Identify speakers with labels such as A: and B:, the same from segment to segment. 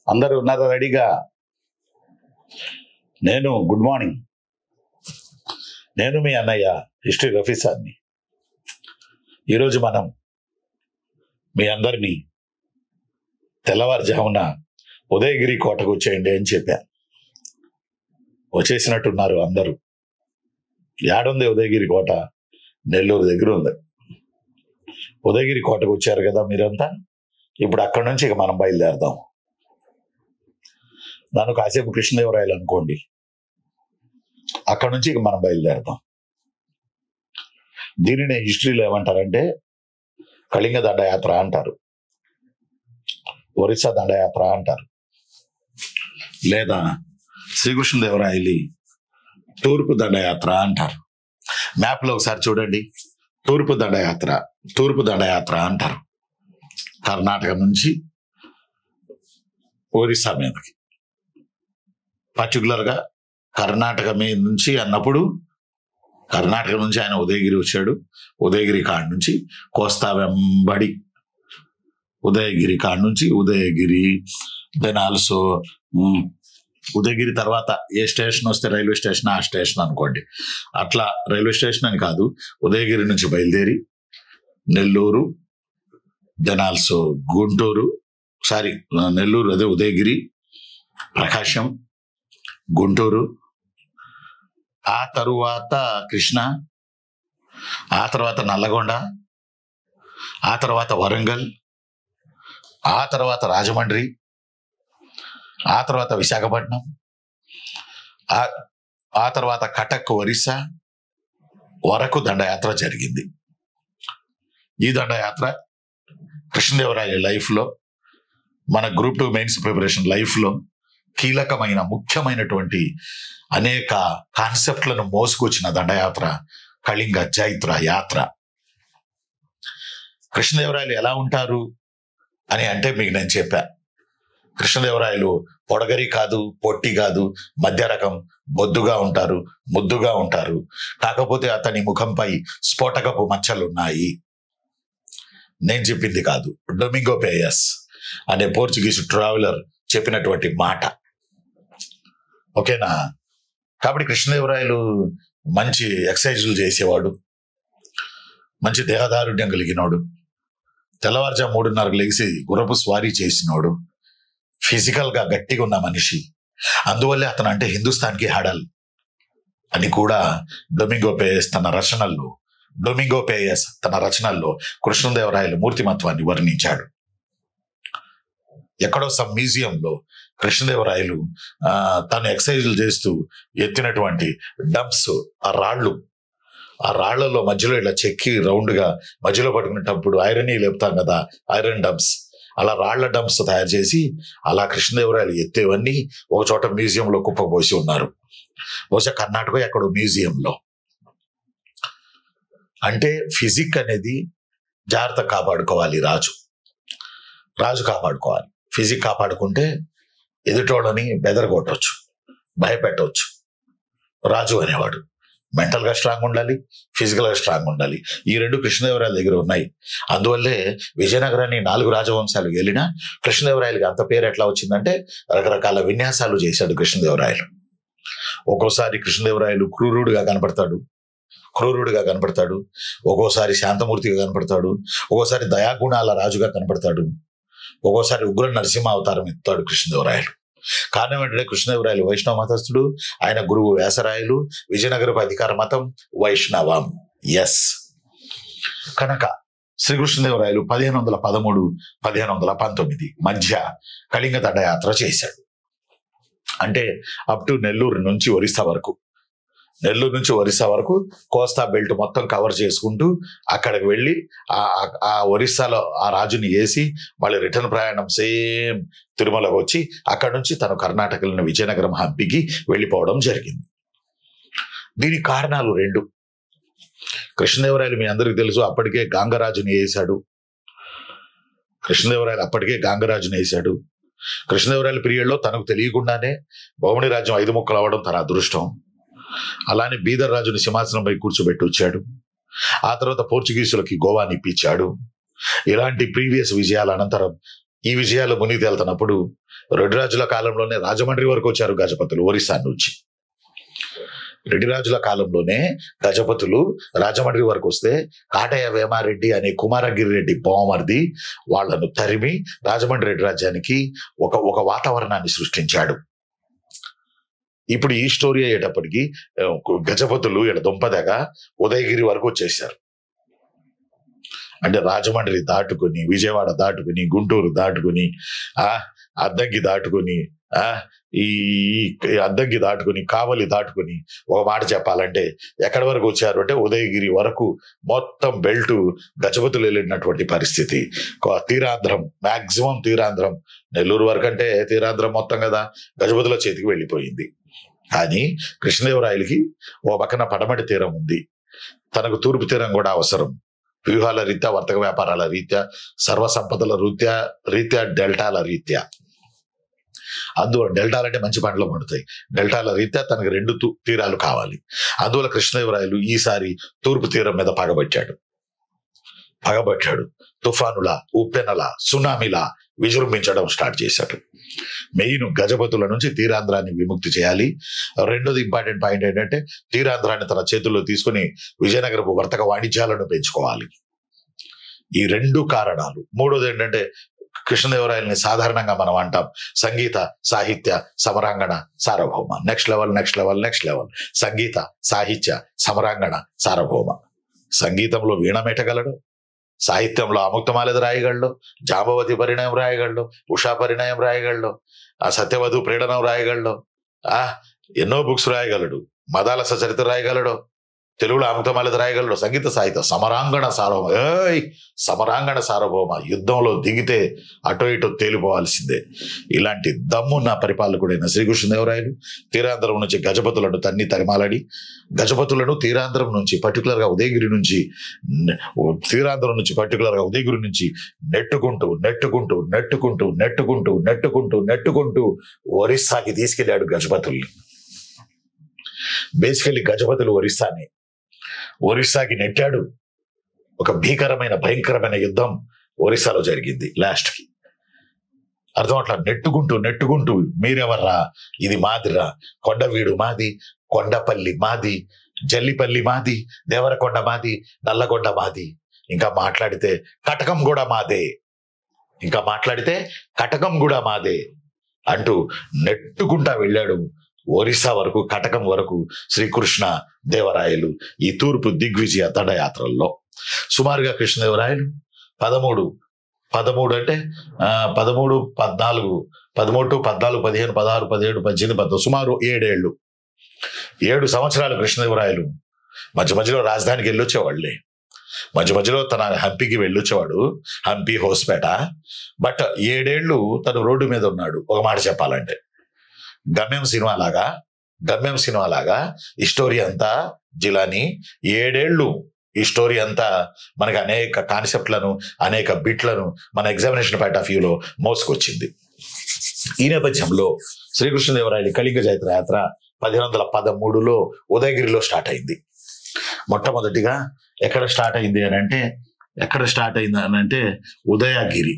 A: అందరూ ఉన్నారా రెడీగా నేను గుడ్ మార్నింగ్ నేను మీ అన్నయ్య హిస్టరీ రఫీ సార్ని ఈరోజు మనం మీ అందరినీ తెల్లవారుజామున ఉదయగిరి కోటకు వచ్చేయండి అని చెప్పాను వచ్చేసినట్టున్నారు అందరూ యాడుంది ఉదయగిరి కోట నెల్లూరు దగ్గర ఉంది ఉదయగిరి కోటకు వచ్చారు కదా మీరంతా ఇప్పుడు అక్కడి నుంచి ఇక మనం బయలుదేరదాం నన్ను కాసేపు కృష్ణదేవరాయలు అనుకోండి అక్కడ నుంచి ఇక మనం బయలుదేరదాం దీనిని హిస్టరీలో ఏమంటారంటే కళింగ దండయాత్ర అంటారు ఒరిస్సా దండయాత్ర అంటారు లేదా శ్రీకృష్ణదేవరాయలి తూర్పు దండయాత్ర అంటారు మ్యాప్లో ఒకసారి చూడండి తూర్పు దండయాత్ర తూర్పు దండయాత్ర అంటారు కర్ణాటక నుంచి ఒరిస్సా మీదకి పర్టికులర్ గా కర్ణాటక మీద నుంచి అన్నప్పుడు కర్ణాటక నుంచి ఆయన ఉదయగిరి వచ్చాడు ఉదయగిరి కాడ నుంచి కోస్తా వెంబడి ఉదయగిరి కాడ నుంచి ఉదయగిరి దెన్ ఆల్సో ఉదయగిరి తర్వాత ఏ స్టేషన్ వస్తే రైల్వే స్టేషన్ ఆ స్టేషన్ అనుకోండి అట్లా రైల్వే స్టేషన్ అని కాదు ఉదయగిరి నుంచి బయలుదేరి Nellore then also Guntur sorry Nellore అదే ఉదయగిరి ప్రకాశం గుంటూరు ఆ తరువాత కృష్ణ ఆ తర్వాత నల్లగొండ ఆ తర్వాత వరంగల్ ఆ తర్వాత రాజమండ్రి ఆ తర్వాత విశాఖపట్నం ఆ ఆ తర్వాత కటక్ ఒరిస్సా వరకు దండయాత్ర జరిగింది ఈ దండయాత్ర కృష్ణదేవరాయ లైఫ్ లో మన group two mains preparation life లో కీలకమైన ముఖ్యమైనటువంటి అనేక కాన్సెప్ట్లను మోసుకొచ్చిన దండయాత్ర కళింగ జైత్ర యాత్ర కృష్ణదేవరాయలు ఎలా ఉంటారు అని అంటే మీకు నేను చెప్పా కృష్ణదేవరాయలు పొడగరి కాదు పొట్టి కాదు మధ్య రకం బొద్దుగా ఉంటారు ముద్దుగా ఉంటారు కాకపోతే అతని ముఖంపై స్ఫోటకపు మచ్చలున్నాయి నేను చెప్పింది కాదు డొమింగో పేయస్ అనే పోర్చుగీస్ ట్రావెలర్ చెప్పినటువంటి మాట ఓకేనా కాబట్టి కృష్ణదేవరాయలు మంచి ఎక్సర్సైజులు చేసేవాడు మంచి దేహదారుఢ్యం కలిగినోడు తెల్లవారుజా మూడున్నరకు లేచి గుర్రపు స్వారీ చేసినోడు ఫిజికల్ గా గట్టిగా ఉన్న మనిషి అందువల్లే అతను అంటే హిందుస్థాన్కి హడల్ అని కూడా డొమింగో పేయస్ తన రచనల్లో డొమింగో పేయస్ తన రచనల్లో కృష్ణదేవరాయల మూర్తిమత్వాన్ని వర్ణించాడు ఎక్కడో సమ్ మ్యూజియంలో కృష్ణదేవరాయలు ఆ, తను ఎక్సర్సైజులు చేస్తూ ఎత్తినటువంటి డంప్స్ ఆ రాళ్ళు ఆ రాళ్లలో మధ్యలో ఇలా చెక్కి రౌండ్ గా మధ్యలో పట్టుకునేటప్పుడు ఐరన్ లేపుతాం కదా ఐరన్ డంప్స్ అలా రాళ్ల డంప్స్ తయారు చేసి అలా కృష్ణదేవరాయలు ఎత్తేవన్నీ ఒక చోట మ్యూజియంలో కుప్పపోసి ఉన్నారు బహుశా కర్ణాటక ఎక్కడో మ్యూజియంలో అంటే ఫిజిక్ అనేది జాగ్రత్త కాపాడుకోవాలి రాజు రాజు కాపాడుకోవాలి ఫిజిక్ కాపాడుకుంటే ఎదుటోళ్ళని బెదరగొట్టవచ్చు భయపెట్టవచ్చు రాజు అనేవాడు మెంటల్ గా స్ట్రాంగ్ ఉండాలి ఫిజికల్ గా స్ట్రాంగ్ ఉండాలి ఈ రెండు కృష్ణదేవరాయల దగ్గర ఉన్నాయి అందువల్లే విజయనగరాన్ని నాలుగు రాజవంశాలు వెళ్ళినా కృష్ణదేవరాయలకి అంత పేరు ఎట్లా వచ్చిందంటే రకరకాల విన్యాసాలు చేశాడు కృష్ణదేవరాయలు ఒక్కోసారి కృష్ణదేవరాయలు క్రూరుడుగా కనపడతాడు క్రూరుడిగా కనపడతాడు ఒక్కోసారి శాంతమూర్తిగా కనపడతాడు ఒక్కోసారి దయాగుణాల రాజుగా కనపడతాడు ఒక్కోసారి ఉగ్ర నరసింహ అవతారం ఎత్తాడు కృష్ణదేవరాయలు కారణం ఏంటంటే కృష్ణదేవరాయలు వైష్ణవ మతస్థుడు ఆయన గురువు వ్యాసరాయలు విజయనగరపు అధికార మతం వైష్ణవం ఎస్ కనుక శ్రీకృష్ణదేవరాయలు పదిహేను వందల పదమూడు పదిహేను వందల పంతొమ్మిది మధ్య కళింగ దండయాత్ర చేశాడు అంటే అప్ టు నెల్లూరు నుంచి ఒరిస్సా వరకు నెల్లూరు నుంచి ఒరిస్సా వరకు కోస్తా బెల్ట్ మొత్తం కవర్ చేసుకుంటూ అక్కడికి వెళ్ళి ఆ ఆ- ఆ ఒరిస్సాలో ఆ రాజుని వేసి మళ్ళీ రిటర్న్ ప్రయాణం సేమ్ తిరుమలకు వచ్చి అక్కడ నుంచి తను కర్ణాటకలోని విజయనగరం హంపికి వెళ్ళిపోవడం జరిగింది దీనికి కారణాలు రెండు కృష్ణదేవరాయలు మీ అందరికీ తెలుసు అప్పటికే గాంగరాజుని వేశాడు కృష్ణదేవరాయలు అప్పటికే గాంగరాజుని వేశాడు కృష్ణదేవరాయల పీరియడ్లో తనకు తెలియకుండానే బహుమణి రాజ్యం ఐదు ముక్కలు అవ్వడం తన అదృష్టం అలానే బీదర్ రాజుని సింహాసనంపై కూర్చోబెట్టి వచ్చాడు ఆ తర్వాత పోర్చుగీసులకి గోవాని ఇప్పించాడు ఇలాంటి ప్రీవియస్ విజయాల అనంతరం ఈ విజయాలు మునిగి తేలుతున్నప్పుడు రెడ్డి రాజుల కాలంలోనే రాజమండ్రి వరకు వచ్చారు గజపతులు ఒరిస్సా నుంచి రెడ్డి రాజుల కాలంలోనే గజపతులు రాజమండ్రి వరకు వస్తే కాటయ్య వేమారెడ్డి అనే కుమారగిరి రెడ్డి బావమర్ది వాళ్ళను తరిమి రాజమండ్రి రెడ్డి రాజ్యానికి ఒక ఒక వాతావరణాన్ని సృష్టించాడు ఇప్పుడు ఈ స్టోరీ అయ్యేటప్పటికి ఆ, గజపతులు ఇక్కడ దుంపదగా ఉదయగిరి వరకు వచ్చేసారు అంటే రాజమండ్రి దాటుకుని విజయవాడ దాటుకుని గుంటూరు దాటుకుని ఆ అద్దంకి దాటుకుని ఆ ఈ ఈ అద్దంకి దాటుకుని కావలి దాటుకుని ఒక మాట చెప్పాలంటే ఎక్కడి వరకు వచ్చారు అంటే ఉదయగిరి వరకు మొత్తం బెల్ట్ గజపతులు వెళ్ళినటువంటి పరిస్థితి కొ- తీరాంధ్రం మాక్సిమం తీరాంధ్రం నెల్లూరు వరకు అంటే తీరాంధ్రం మొత్తం కదా గజపతుల చేతికి వెళ్ళిపోయింది కానీ కృష్ణదేవరాయలకి ఓ పక్కన పడమటి తీరం ఉంది తనకు తూర్పు తీరం కూడా అవసరం వ్యూహాల రీత్యా వర్తక వ్యాపారాల రీత్యా సర్వ సంపదల రీత్యా రీత్యా డెల్టాల రీత్యా అందువల్ల డెల్టాలు అంటే మంచి పంటలు పండుతాయి డెల్టాల రీత్యా తనకు రెండు తూ- తీరాలు కావాలి అందువల్ల కృష్ణదేవరాయలు ఈసారి తూర్పు తీరం మీద పగబట్టాడు పగబట్టాడు తుఫానుల ఉప్పెనల సునామీలా విజృంభించడం స్టార్ట్ చేశాడు మెయిన్ గజపతుల నుంచి తీరాంధ్రాన్ని విముక్తి చేయాలి రెండోది ఇంపార్టెంట్ పాయింట్ ఏంటంటే తీరాంధ్రాన్ని తన చేతుల్లో తీసుకుని విజయనగరపు వర్తక వాణిజ్యాలను పెంచుకోవాలి ఈ రెండు కారణాలు మూడోది ఏంటంటే కృష్ణదేవరాయల్ని సాధారణంగా మనం అంటాం సంగీత సాహిత్య సమరాంగణ సార్వభౌమ next level next level next level సంగీత సాహిత్య సమరాంగణ సార్వభౌమ సంగీతంలో వీణ మెట్టగలడు సాహిత్యంలో అముక్తమాలది రాయగలడు జాంబవతి పరిణయం రాయగలడు ఉషా పరిణయం రాయగలడు ఆ సత్యవధు ప్రీడనం రాయగలడు ఆ ఎన్నో బుక్స్ రాయగలడు మదాల సచరిత రాయగలడు తెలుగులో అమృతమాలది రాయగలడు సంగీత సాహిత్య సమరాంగణ సార్వభౌమ ఏయ్ సమరాంగణ సార్వభౌమ యుద్ధంలో దిగితే అటో ఇటో తేలిపోవాల్సిందే ఇలాంటి దమ్మున్న పరిపాలకుడైన శ్రీకృష్ణదేవరాయలు తీరాంధ్రం నుంచి గజపతులను తన్ని తరిమాలాడి గజపతులను తీరాంధ్రం నుంచి పర్టికులర్ గా ఉదయగిరి నుంచి న- తీరాంధ్రం నుంచి పర్టికులర్ గా ఉదయగిరి నుంచి నెట్టుకుంటూ నెట్టుకుంటూ నెట్టుకుంటూ నెట్టుకుంటూ నెట్టుకుంటూ నెట్టుకుంటూ ఒరిస్సాకి తీసుకెళ్లాడు గజపతుల్ని బేసికలీ గజపతులు ఒరిస్సాని ఒరిస్సాకి నెట్టాడు ఒక భీకరమైన భయంకరమైన యుద్ధం ఒరిస్సాలో జరిగింది లాస్ట్ కి అర్థం అట్లా నెట్టుకుంటూ నెట్టుకుంటూ మీరెవర్రా ఇది మాదిరా కొండవీడు మాది కొండపల్లి మాది జల్లిపల్లి మాది దేవరకొండ మాది నల్లగొండ మాది ఇంకా మాట్లాడితే కటకం కూడా మాదే ఇంకా మాట్లాడితే కటకం కూడా మాదే అంటూ నెట్టుకుంటా వెళ్ళాడు ఒరిస్సా వరకు కటకం వరకు శ్రీకృష్ణ దేవరాయలు ఈ తూర్పు దిగ్విజయ దండయాత్రల్లో సుమారుగా కృష్ణదేవరాయలు పదమూడు పదమూడు అంటే ఆ, పదమూడు పద్నాలుగు పదమూడు పద్నాలుగు పదిహేను పదహారు పదిహేడు పద్దెనిమిది పద్నాలుగు సుమారు ఏడేళ్లు ఏడు సంవత్సరాలు కృష్ణదేవరాయలు మధ్య మధ్యలో రాజధానికి వెళ్ళొచ్చేవాళ్ళే మధ్య మధ్యలో తన హంపీకి వెళ్ళొచ్చేవాడు హంపీ హోస్పేట బట్ ఏడేళ్లు తను రోడ్డు మీద ఉన్నాడు ఒక మాట చెప్పాలంటే గమ్యం సినిమా లాగా గమ్యం సినిమా లాగా ఈ స్టోరీ అంతా జిలాని ఏడేళ్లు ఈ స్టోరీ అంతా మనకి అనేక కాన్సెప్ట్లను అనేక బిట్లను మన ఎగ్జామినేషన్ పాయింట్ ఆఫ్ వ్యూలో మోసుకొచ్చింది ఈ నేపథ్యంలో శ్రీకృష్ణదేవరాయలు కళింగ జైత్ర యాత్ర పదిహేను వందల పదమూడులో ఉదయగిరిలో స్టార్ట్ అయింది మొట్టమొదటిగా ఎక్కడ స్టార్ట్ అయింది అని అంటే ఎక్కడ స్టార్ట్ అయింది అని అంటే ఉదయగిరి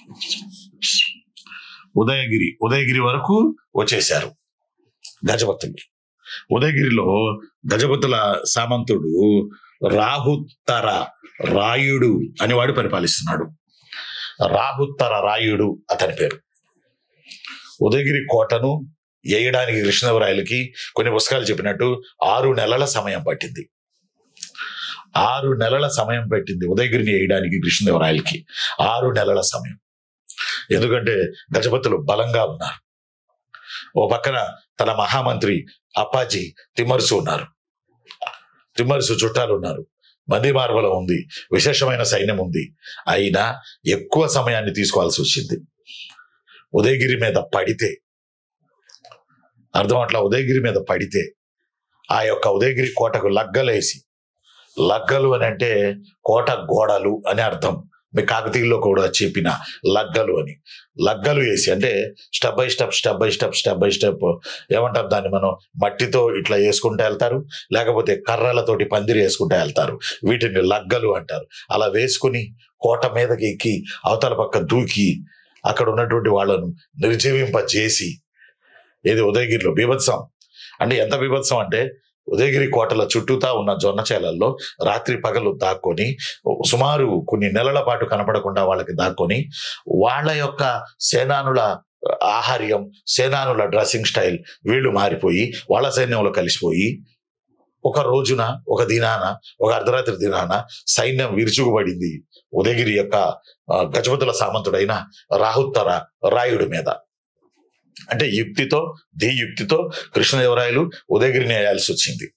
A: ఉదయగిరి ఉదయగిరి వరకు వచ్చేశారు గజపతులు ఉదయగిరిలో గజపతుల సామంతుడు రాహుత్తర రాయుడు అనేవాడు పరిపాలిస్తున్నాడు రాహుత్తర రాయుడు అతని పేరు ఉదయగిరి కోటను వేయడానికి కృష్ణదేవరాయలకి కొన్ని పుస్తకాలు చెప్పినట్టు ఆరు నెలల సమయం పట్టింది ఆరు నెలల సమయం పెట్టింది ఉదయగిరిని వేయడానికి కృష్ణదేవరాయలకి ఆరు నెలల సమయం ఎందుకంటే గజపతులు బలంగా ఉన్నారు ఓ పక్కన తన మహామంత్రి అప్పాజీ తిమ్మరుసు ఉన్నారు తిమ్మరుసు చుట్టాలు ఉన్నారు మంది మార్బలం ఉంది విశేషమైన సైన్యం ఉంది అయినా ఎక్కువ సమయాన్ని తీసుకోవాల్సి వచ్చింది ఉదయగిరి మీద పడితే అర్థం అట్లా ఉదయగిరి మీద పడితే ఆ యొక్క ఉదయగిరి కోటకు లగ్గలేసి లగ్గలు అని అంటే కోట గోడలు అని అర్థం మీ కాకతీయుల్లో కూడా చెప్పిన లగ్గలు అని లగ్గలు వేసి అంటే step by step step by step step by step ఏమంటారు దాన్ని మనం మట్టితో ఇట్లా వేసుకుంటూ వెళ్తారు లేకపోతే కర్రలతోటి పందిరి వేసుకుంటూ వెళ్తారు వీటిని లగ్గలు అంటారు అలా వేసుకుని కోట మీదకి ఎక్కి అవతల పక్క దూకి అక్కడ ఉన్నటువంటి వాళ్ళను నిర్జీవింపజేసి ఇది ఉదయగిరిలో బీభత్సం అంటే ఎంత బీభత్సం అంటే ఉదయగిరి కోటల చుట్టూతా ఉన్న జొన్న చేలల్లో రాత్రి పగలు దాక్కొని సుమారు కొన్ని నెలల పాటు కనపడకుండా వాళ్ళకి దాక్కొని వాళ్ళ యొక్క సేనానుల ఆహార్యం సేనానుల డ్రెస్సింగ్ స్టైల్ వీళ్ళు మారిపోయి వాళ్ళ సైన్యంలో కలిసిపోయి ఒక రోజున ఒక దినాన ఒక అర్ధరాత్రి దినాన సైన్యం విరుచుకుపడింది ఉదయగిరి యొక్క ఆ, గజపతుల సామంతుడైన రాహుత్తర రాయుడి మీద అంటే యుక్తితో ది యుక్తితో కృష్ణదేవరాయలు ఉదయగిరిని వేయాల్సి వచ్చింది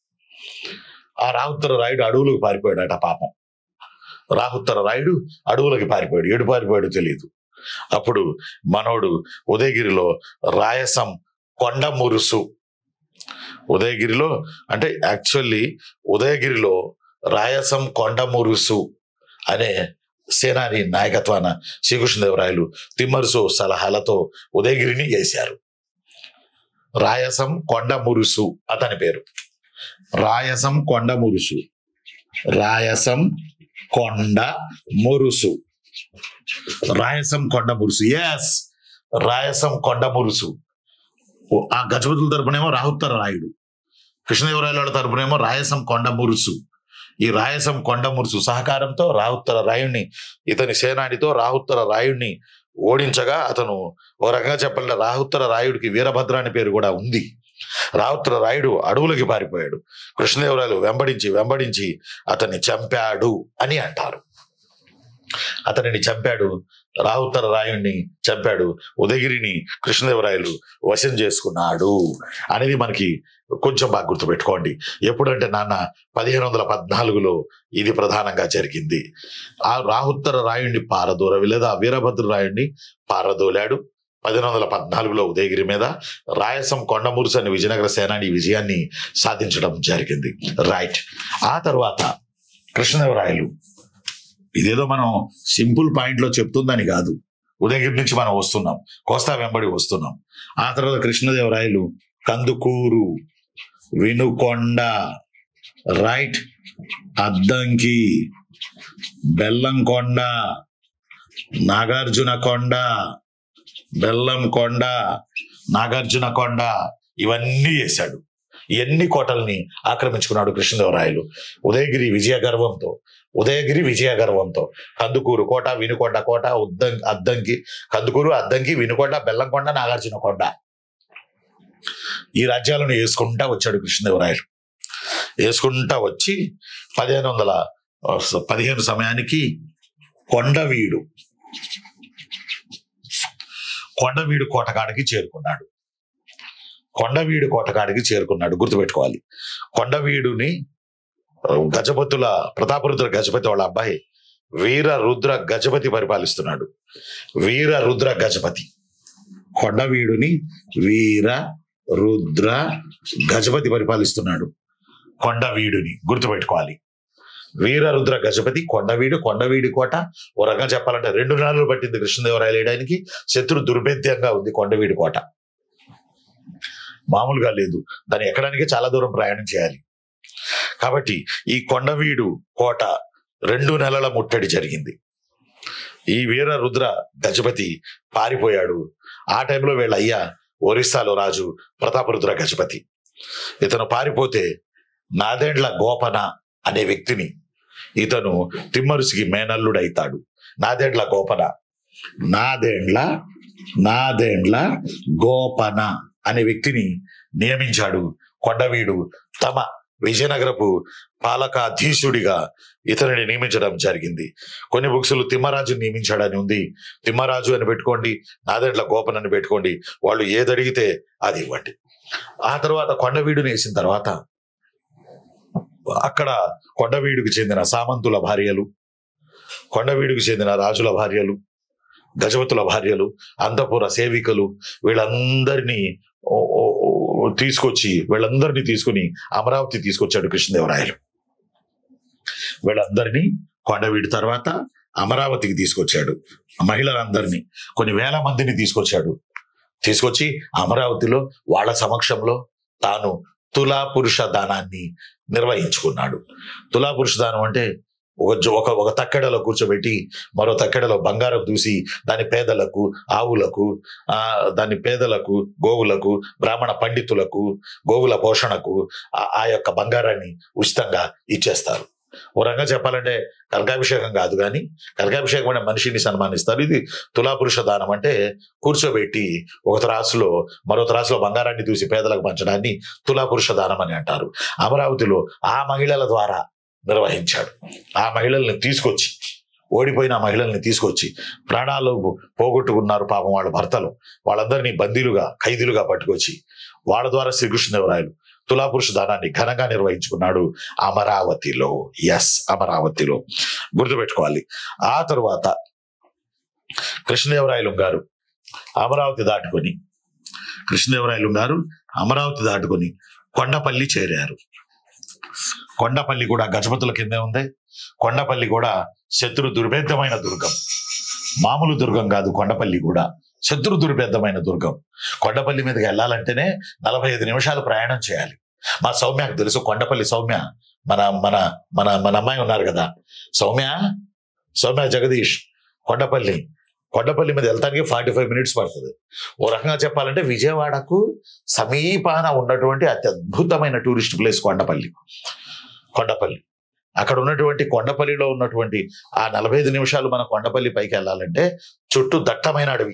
A: ఆ రాహుత్తర రాయుడు అడవులకు పారిపోయాడట పాపం రాహుత్తర రాయుడు అడవులకి పారిపోయాడు ఏడు పారిపోయాడు తెలియదు అప్పుడు మనోడు ఉదయగిరిలో రాయసం కొండ మురుసు ఉదయగిరిలో అంటే యాక్చువల్లీ ఉదయగిరిలో రాయసం కొండ మురుసు అనే సేనాని నాయకత్వాన శ్రీకృష్ణదేవరాయలు తిమ్మరుసు సలహాలతో ఉదయగిరిని వేశారు రాయసం కొండ మురుసు అతని పేరు రాయసం కొండ మురుసు రాయసం కొండ మురుసు రాయసం కొండ మురుసు ఎస్ రాయసం కొండ మురుసు ఓ, ఆ గజపతుల తరపునేమో రాహుత్తర రాయుడు కృష్ణదేవరాయల వాళ్ళ తరపునేమో రాయసం కొండ మురుసు ఈ రాయసం కొండ మురుసు సహకారంతో రాహుత్తర రాయుణ్ణి ఇతని సేనానితో రాహుత్తర రాయుణ్ణి ఓడించగా అతను ఓ రకంగా చెప్పాలంటే రాహుత్తర రాయుడికి వీరభద్ర అనే పేరు కూడా ఉంది రాహుత్తర రాయుడు అడవులకి పారిపోయాడు కృష్ణదేవరాయలు వెంబడించి వెంబడించి అతన్ని చంపాడు అని అంటారు అతనిని చంపాడు రాహుత్తర రాయుణ్ణి చంపాడు ఉదయగిరిని కృష్ణదేవరాయలు వశం చేసుకున్నాడు అనేది మనకి కొంచెం బాగా గుర్తుపెట్టుకోండి ఎప్పుడంటే నాన్న పదిహేను వందల పద్నాలుగులో ఇది ప్రధానంగా జరిగింది ఆ రాహుత్తర రాయుణ్ణి పారదోర లేదా వీరభద్ర రాయుణ్ణి పారదోలాడు పదిహేను వందల పద్నాలుగులో ఉదయగిరి మీద రాయసం కొండమూరుసు అనే విజయనగర సేనాని ఈ విజయాన్ని సాధించడం జరిగింది రైట్ ఆ తర్వాత కృష్ణదేవరాయలు ఇదేదో మనం సింపుల్ పాయింట్ లో చెప్తుందని కాదు ఉదయగిరి నుంచి మనం వస్తున్నాం కోస్తా వెంబడి వస్తున్నాం ఆ తర్వాత కృష్ణదేవరాయలు కందుకూరు వినుకొండ రైట్ అద్దంకి బెల్లంకొండ నాగార్జున కొండ బెల్లం కొండ నాగార్జున కొండ ఇవన్నీ వేశాడు ఎన్ని కోటల్ని ఆక్రమించుకున్నాడు కృష్ణదేవరాయలు ఉదయగిరి విజయ గర్వంతో ఉదయగిరి విజయ గర్వంతో కందుకూరు కోట వినుకొండ కోట ఉద్దం అద్దంకి కందుకూరు అద్దంకి వినుకొండ బెల్లంకొండ నాగార్జున కొండ ఈ రాజ్యాలను వేసుకుంటా వచ్చాడు కృష్ణదేవరాయలు వేసుకుంటా వచ్చి పదిహేను వందల పదిహేను సమయానికి కొండవీడు కొండవీడు కోటకాడికి చేరుకున్నాడు కొండవీడు కోటకాడికి చేరుకున్నాడు గుర్తుపెట్టుకోవాలి కొండవీడుని ఆ, గజపతుల ప్రతాపరుద్ర గజపతి వాళ్ళ అబ్బాయి వీర రుద్ర గజపతి పరిపాలిస్తున్నాడు వీర రుద్ర గజపతి కొండవీడుని వీర రుద్ర గజపతి పరిపాలిస్తున్నాడు కొండవీడుని గుర్తుపెట్టుకోవాలి వీరరుద్ర గజపతి కొండవీడు కొండవీడి కోట ఓ రకంగా చెప్పాలంటే రెండు నెలలు పట్టింది కృష్ణదేవరాయలు వేయడానికి శత్రు దుర్భేద్యంగా ఉంది కొండవీడి కోట మామూలుగా లేదు దాన్ని ఎక్కడానికి చాలా దూరం ప్రయాణం చేయాలి కాబట్టి ఈ కొండవీడు కోట రెండు నెలల ముట్టడి జరిగింది ఈ వీర రుద్ర గజపతి పారిపోయాడు ఆ టైంలో వీళ్ళ అయ్యా ఒరిస్సాలో రాజు ప్రతాపరుద్ర గజపతి ఇతను పారిపోతే నాదెండ్ల గోపన అనే వ్యక్తిని ఇతను తిమ్మరుసికి మేనల్లుడైతాడు నాదెండ్ల గోపన నాదెండ్ల నాదెండ్ల గోపన అనే వ్యక్తిని నియమించాడు కొండవీడు తమ విజయనగరపు పాలకాధీశుడిగా ఇతనిని నియమించడం జరిగింది కొన్ని బుక్స్లు తిమ్మరాజు నియమించాడని ఉంది తిమ్మరాజు అని పెట్టుకోండి నాదెండ్ల గోపన్ అని పెట్టుకోండి వాళ్ళు ఏది అడిగితే అది ఇవ్వండి ఆ తర్వాత కొండవీడుని వేసిన తర్వాత అక్కడ కొండవీడుకు చెందిన సామంతుల భార్యలు కొండవీడుకు చెందిన రాజుల భార్యలు గజపతుల భార్యలు అంతపుర సేవికలు వీళ్ళందరినీ ఓ- ఓ- ఓ- తీసుకొచ్చి వీళ్ళందరినీ తీసుకుని అమరావతి తీసుకొచ్చాడు కృష్ణదేవరాయలు వీళ్ళందరినీ కొండవీడి తర్వాత అమరావతికి తీసుకొచ్చాడు మహిళలందరినీ కొన్ని వేల మందిని తీసుకొచ్చాడు తీసుకొచ్చి అమరావతిలో వాళ్ళ సమక్షంలో తాను తులా పురుష దానాన్ని నిర్వహించుకున్నాడు తులా పురుష దానం అంటే ఒక జో- ఒక ఒక తక్కెడలో కూర్చోబెట్టి మరో తక్కెడలో బంగారం దూసి దాని పేదలకు ఆవులకు ఆ దాని పేదలకు గోవులకు బ్రాహ్మణ పండితులకు గోవుల పోషణకు ఆ- ఆ యొక్క బంగారాన్ని ఉచితంగా ఇచ్చేస్తారు ఓ రంగా చెప్పాలంటే కనకాభిషేకం కాదు కానీ కనకాభిషేకం అనే మనిషిని సన్మానిస్తారు ఇది తులాపురుష దానం అంటే కూర్చోబెట్టి ఒక త్రాసులో మరో త్రాసులో బంగారాన్ని దూసి పేదలకు పంచడాన్ని తులాపురుష దానం అని అంటారు అమరావతిలో ఆ మహిళల ద్వారా నిర్వహించాడు ఆ మహిళల్ని తీసుకొచ్చి ఓడిపోయిన ఆ మహిళల్ని తీసుకొచ్చి ప్రాణాలు పోగొట్టుకున్నారు పాపం వాళ్ళ భర్తలు వాళ్ళందరినీ బందీలుగా ఖైదీలుగా పట్టుకొచ్చి వాళ్ళ ద్వారా శ్రీకృష్ణదేవరాయలు తులాపురుష దానాన్ని ఘనంగా నిర్వహించుకున్నాడు అమరావతిలో ఎస్ అమరావతిలో గుర్తుపెట్టుకోవాలి ఆ తరువాత కృష్ణదేవరాయలు గారు అమరావతి దాటుకొని కృష్ణదేవరాయలు గారు అమరావతి దాటుకొని కొండపల్లి చేరారు కొండపల్లి కూడా గజపతుల కిందే ఉంది కొండపల్లి కూడా శత్రు దుర్భేద్యమైన దుర్గం మామూలు దుర్గం కాదు కొండపల్లి కూడా శత్రు దుర్భేద్యమైన దుర్గం కొండపల్లి మీదకి వెళ్ళాలంటేనే నలభై ఐదు నిమిషాలు ప్రయాణం చేయాలి మా సౌమ్యకు తెలుసు కొండపల్లి సౌమ్య మన మన మన మన అమ్మాయి ఉన్నారు కదా సౌమ్య సౌమ్య జగదీష్ కొండపల్లి కొండపల్లి మీద వెళ్తానికి ఫార్టీ ఫైవ్ మినిట్స్ పడుతుంది ఓ రకంగా చెప్పాలంటే విజయవాడకు సమీపాన ఉన్నటువంటి అత్యద్భుతమైన టూరిస్ట్ ప్లేస్ కొండపల్లి కొండపల్లి అక్కడ ఉన్నటువంటి కొండపల్లిలో ఉన్నటువంటి ఆ నలభై ఐదు నిమిషాలు మన కొండపల్లి పైకి వెళ్ళాలంటే చుట్టూ దట్టమైన అడవి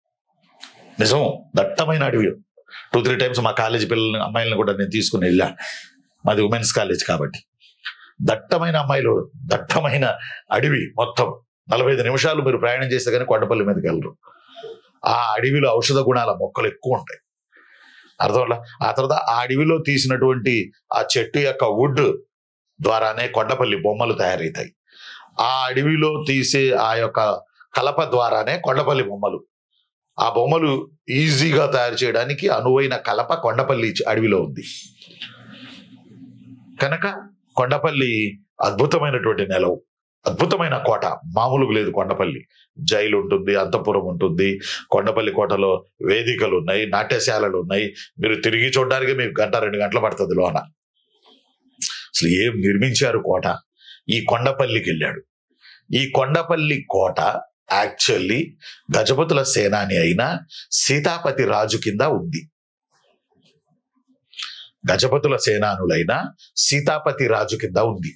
A: నిజం దట్టమైన అడవి టూ త్రీ టైమ్స్ మా కాలేజీ పిల్లల్ని అమ్మాయిలను కూడా నేను తీసుకుని వెళ్ళా మాది ఉమెన్స్ కాలేజ్ కాబట్టి దట్టమైన అమ్మాయిలు దట్టమైన అడవి మొత్తం నలభై ఐదు నిమిషాలు మీరు ప్రయాణం చేస్తే కానీ కొండపల్లి మీదకి వెళ్ళరు ఆ అడవిలో ఔషధ గుణాల మొక్కలు ఎక్కువ ఉంటాయి అర్థం ఆ తర్వాత ఆ అడవిలో తీసినటువంటి ఆ చెట్టు యొక్క వుడ్ ద్వారానే కొండపల్లి బొమ్మలు తయారవుతాయి ఆ అడవిలో తీసే ఆ యొక్క కలప ద్వారానే కొండపల్లి బొమ్మలు ఆ బొమ్మలు ఈజీగా తయారు చేయడానికి అనువైన కలప కొండపల్లి అడవిలో ఉంది కనుక కొండపల్లి అద్భుతమైనటువంటి నెలవు అద్భుతమైన కోట మామూలుగా లేదు కొండపల్లి జైలు ఉంటుంది అంతపురం ఉంటుంది కొండపల్లి కోటలో వేదికలు ఉన్నాయి నాట్యశాలలు ఉన్నాయి మీరు తిరిగి చూడడానికి మీకు గంట రెండు గంటలు పడుతుంది లోన అసలు ఏం నిర్మించారు కోట ఈ కొండపల్లికి వెళ్ళాడు ఈ కొండపల్లి కోట యాక్చువల్లీ గజపతుల సేనాని అయిన సీతాపతి రాజు కింద ఉంది గజపతుల సేనానులైన సీతాపతి రాజు కింద ఉంది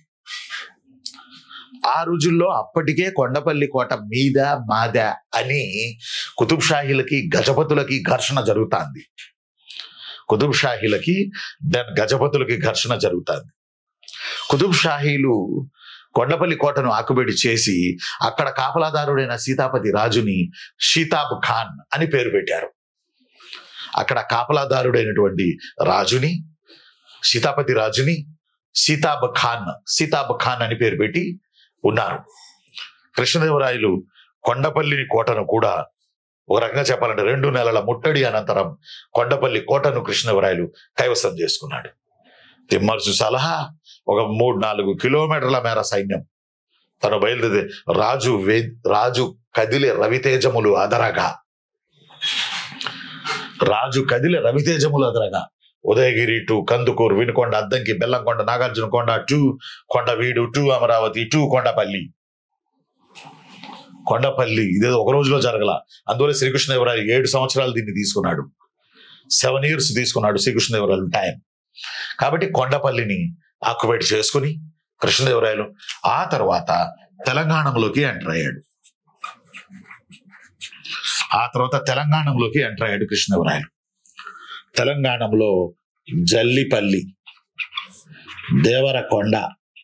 A: ఆ రోజుల్లో అప్పటికే కొండపల్లి కోట మీద మాద అని కుతుబ్ షాహీలకి గజపతులకి ఘర్షణ జరుగుతుంది కుతుబ్ షాహీలకి దెన్ గజపతులకి ఘర్షణ జరుగుతుంది కుతుబ్ షాహీలు కొండపల్లి కోటను ఆకుబెడి చేసి అక్కడ కాపలాదారుడైన సీతాపతి రాజుని షీతాబ్ ఖాన్ అని పేరు పెట్టారు అక్కడ కాపలాదారుడైనటువంటి రాజుని సీతాపతి రాజుని సీతాబ్ ఖాన్ సీతాబ్ ఖాన్ అని పేరు పెట్టి ఉన్నారు కృష్ణదేవరాయలు కొండపల్లి కోటను కూడా ఒక రకంగా చెప్పాలంటే రెండు నెలల ముట్టడి అనంతరం కొండపల్లి కోటను కృష్ణదేవరాయలు కైవసం చేసుకున్నాడు తిమ్మర్సు సలహా ఒక మూడు నాలుగు కిలోమీటర్ల మేర సైన్యం తను బయలుదేరి రాజు వే రాజు కదిలే రవితేజములు అదరగా రాజు కదిలే రవితేజములు అదరగా Udayagiri to Kandukur Vinukonda Addanki Bellamkonda Nagarjunakonda to Kondaveedu to Amaravati to Kondapalli Kondapalli ఇదేదో ఒక రోజులో జరగల అందువల్ల శ్రీకృష్ణదేవరాయలు ఏడు సంవత్సరాలు దీన్ని తీసుకున్నాడు సెవెన్ ఇయర్స్ తీసుకున్నాడు శ్రీకృష్ణదేవరాయలు టైం కాబట్టి కొండపల్లిని ఆక్యుపైట్ చేసుకుని కృష్ణదేవరాయలు ఆ తర్వాత తెలంగాణలోకి ఎంటర్ అయ్యాడు ఆ తర్వాత తెలంగాణలోకి ఎంటర్ అయ్యాడు కృష్ణదేవరాయలు తెలంగాణలో జల్లిపల్లి దేవరకొండ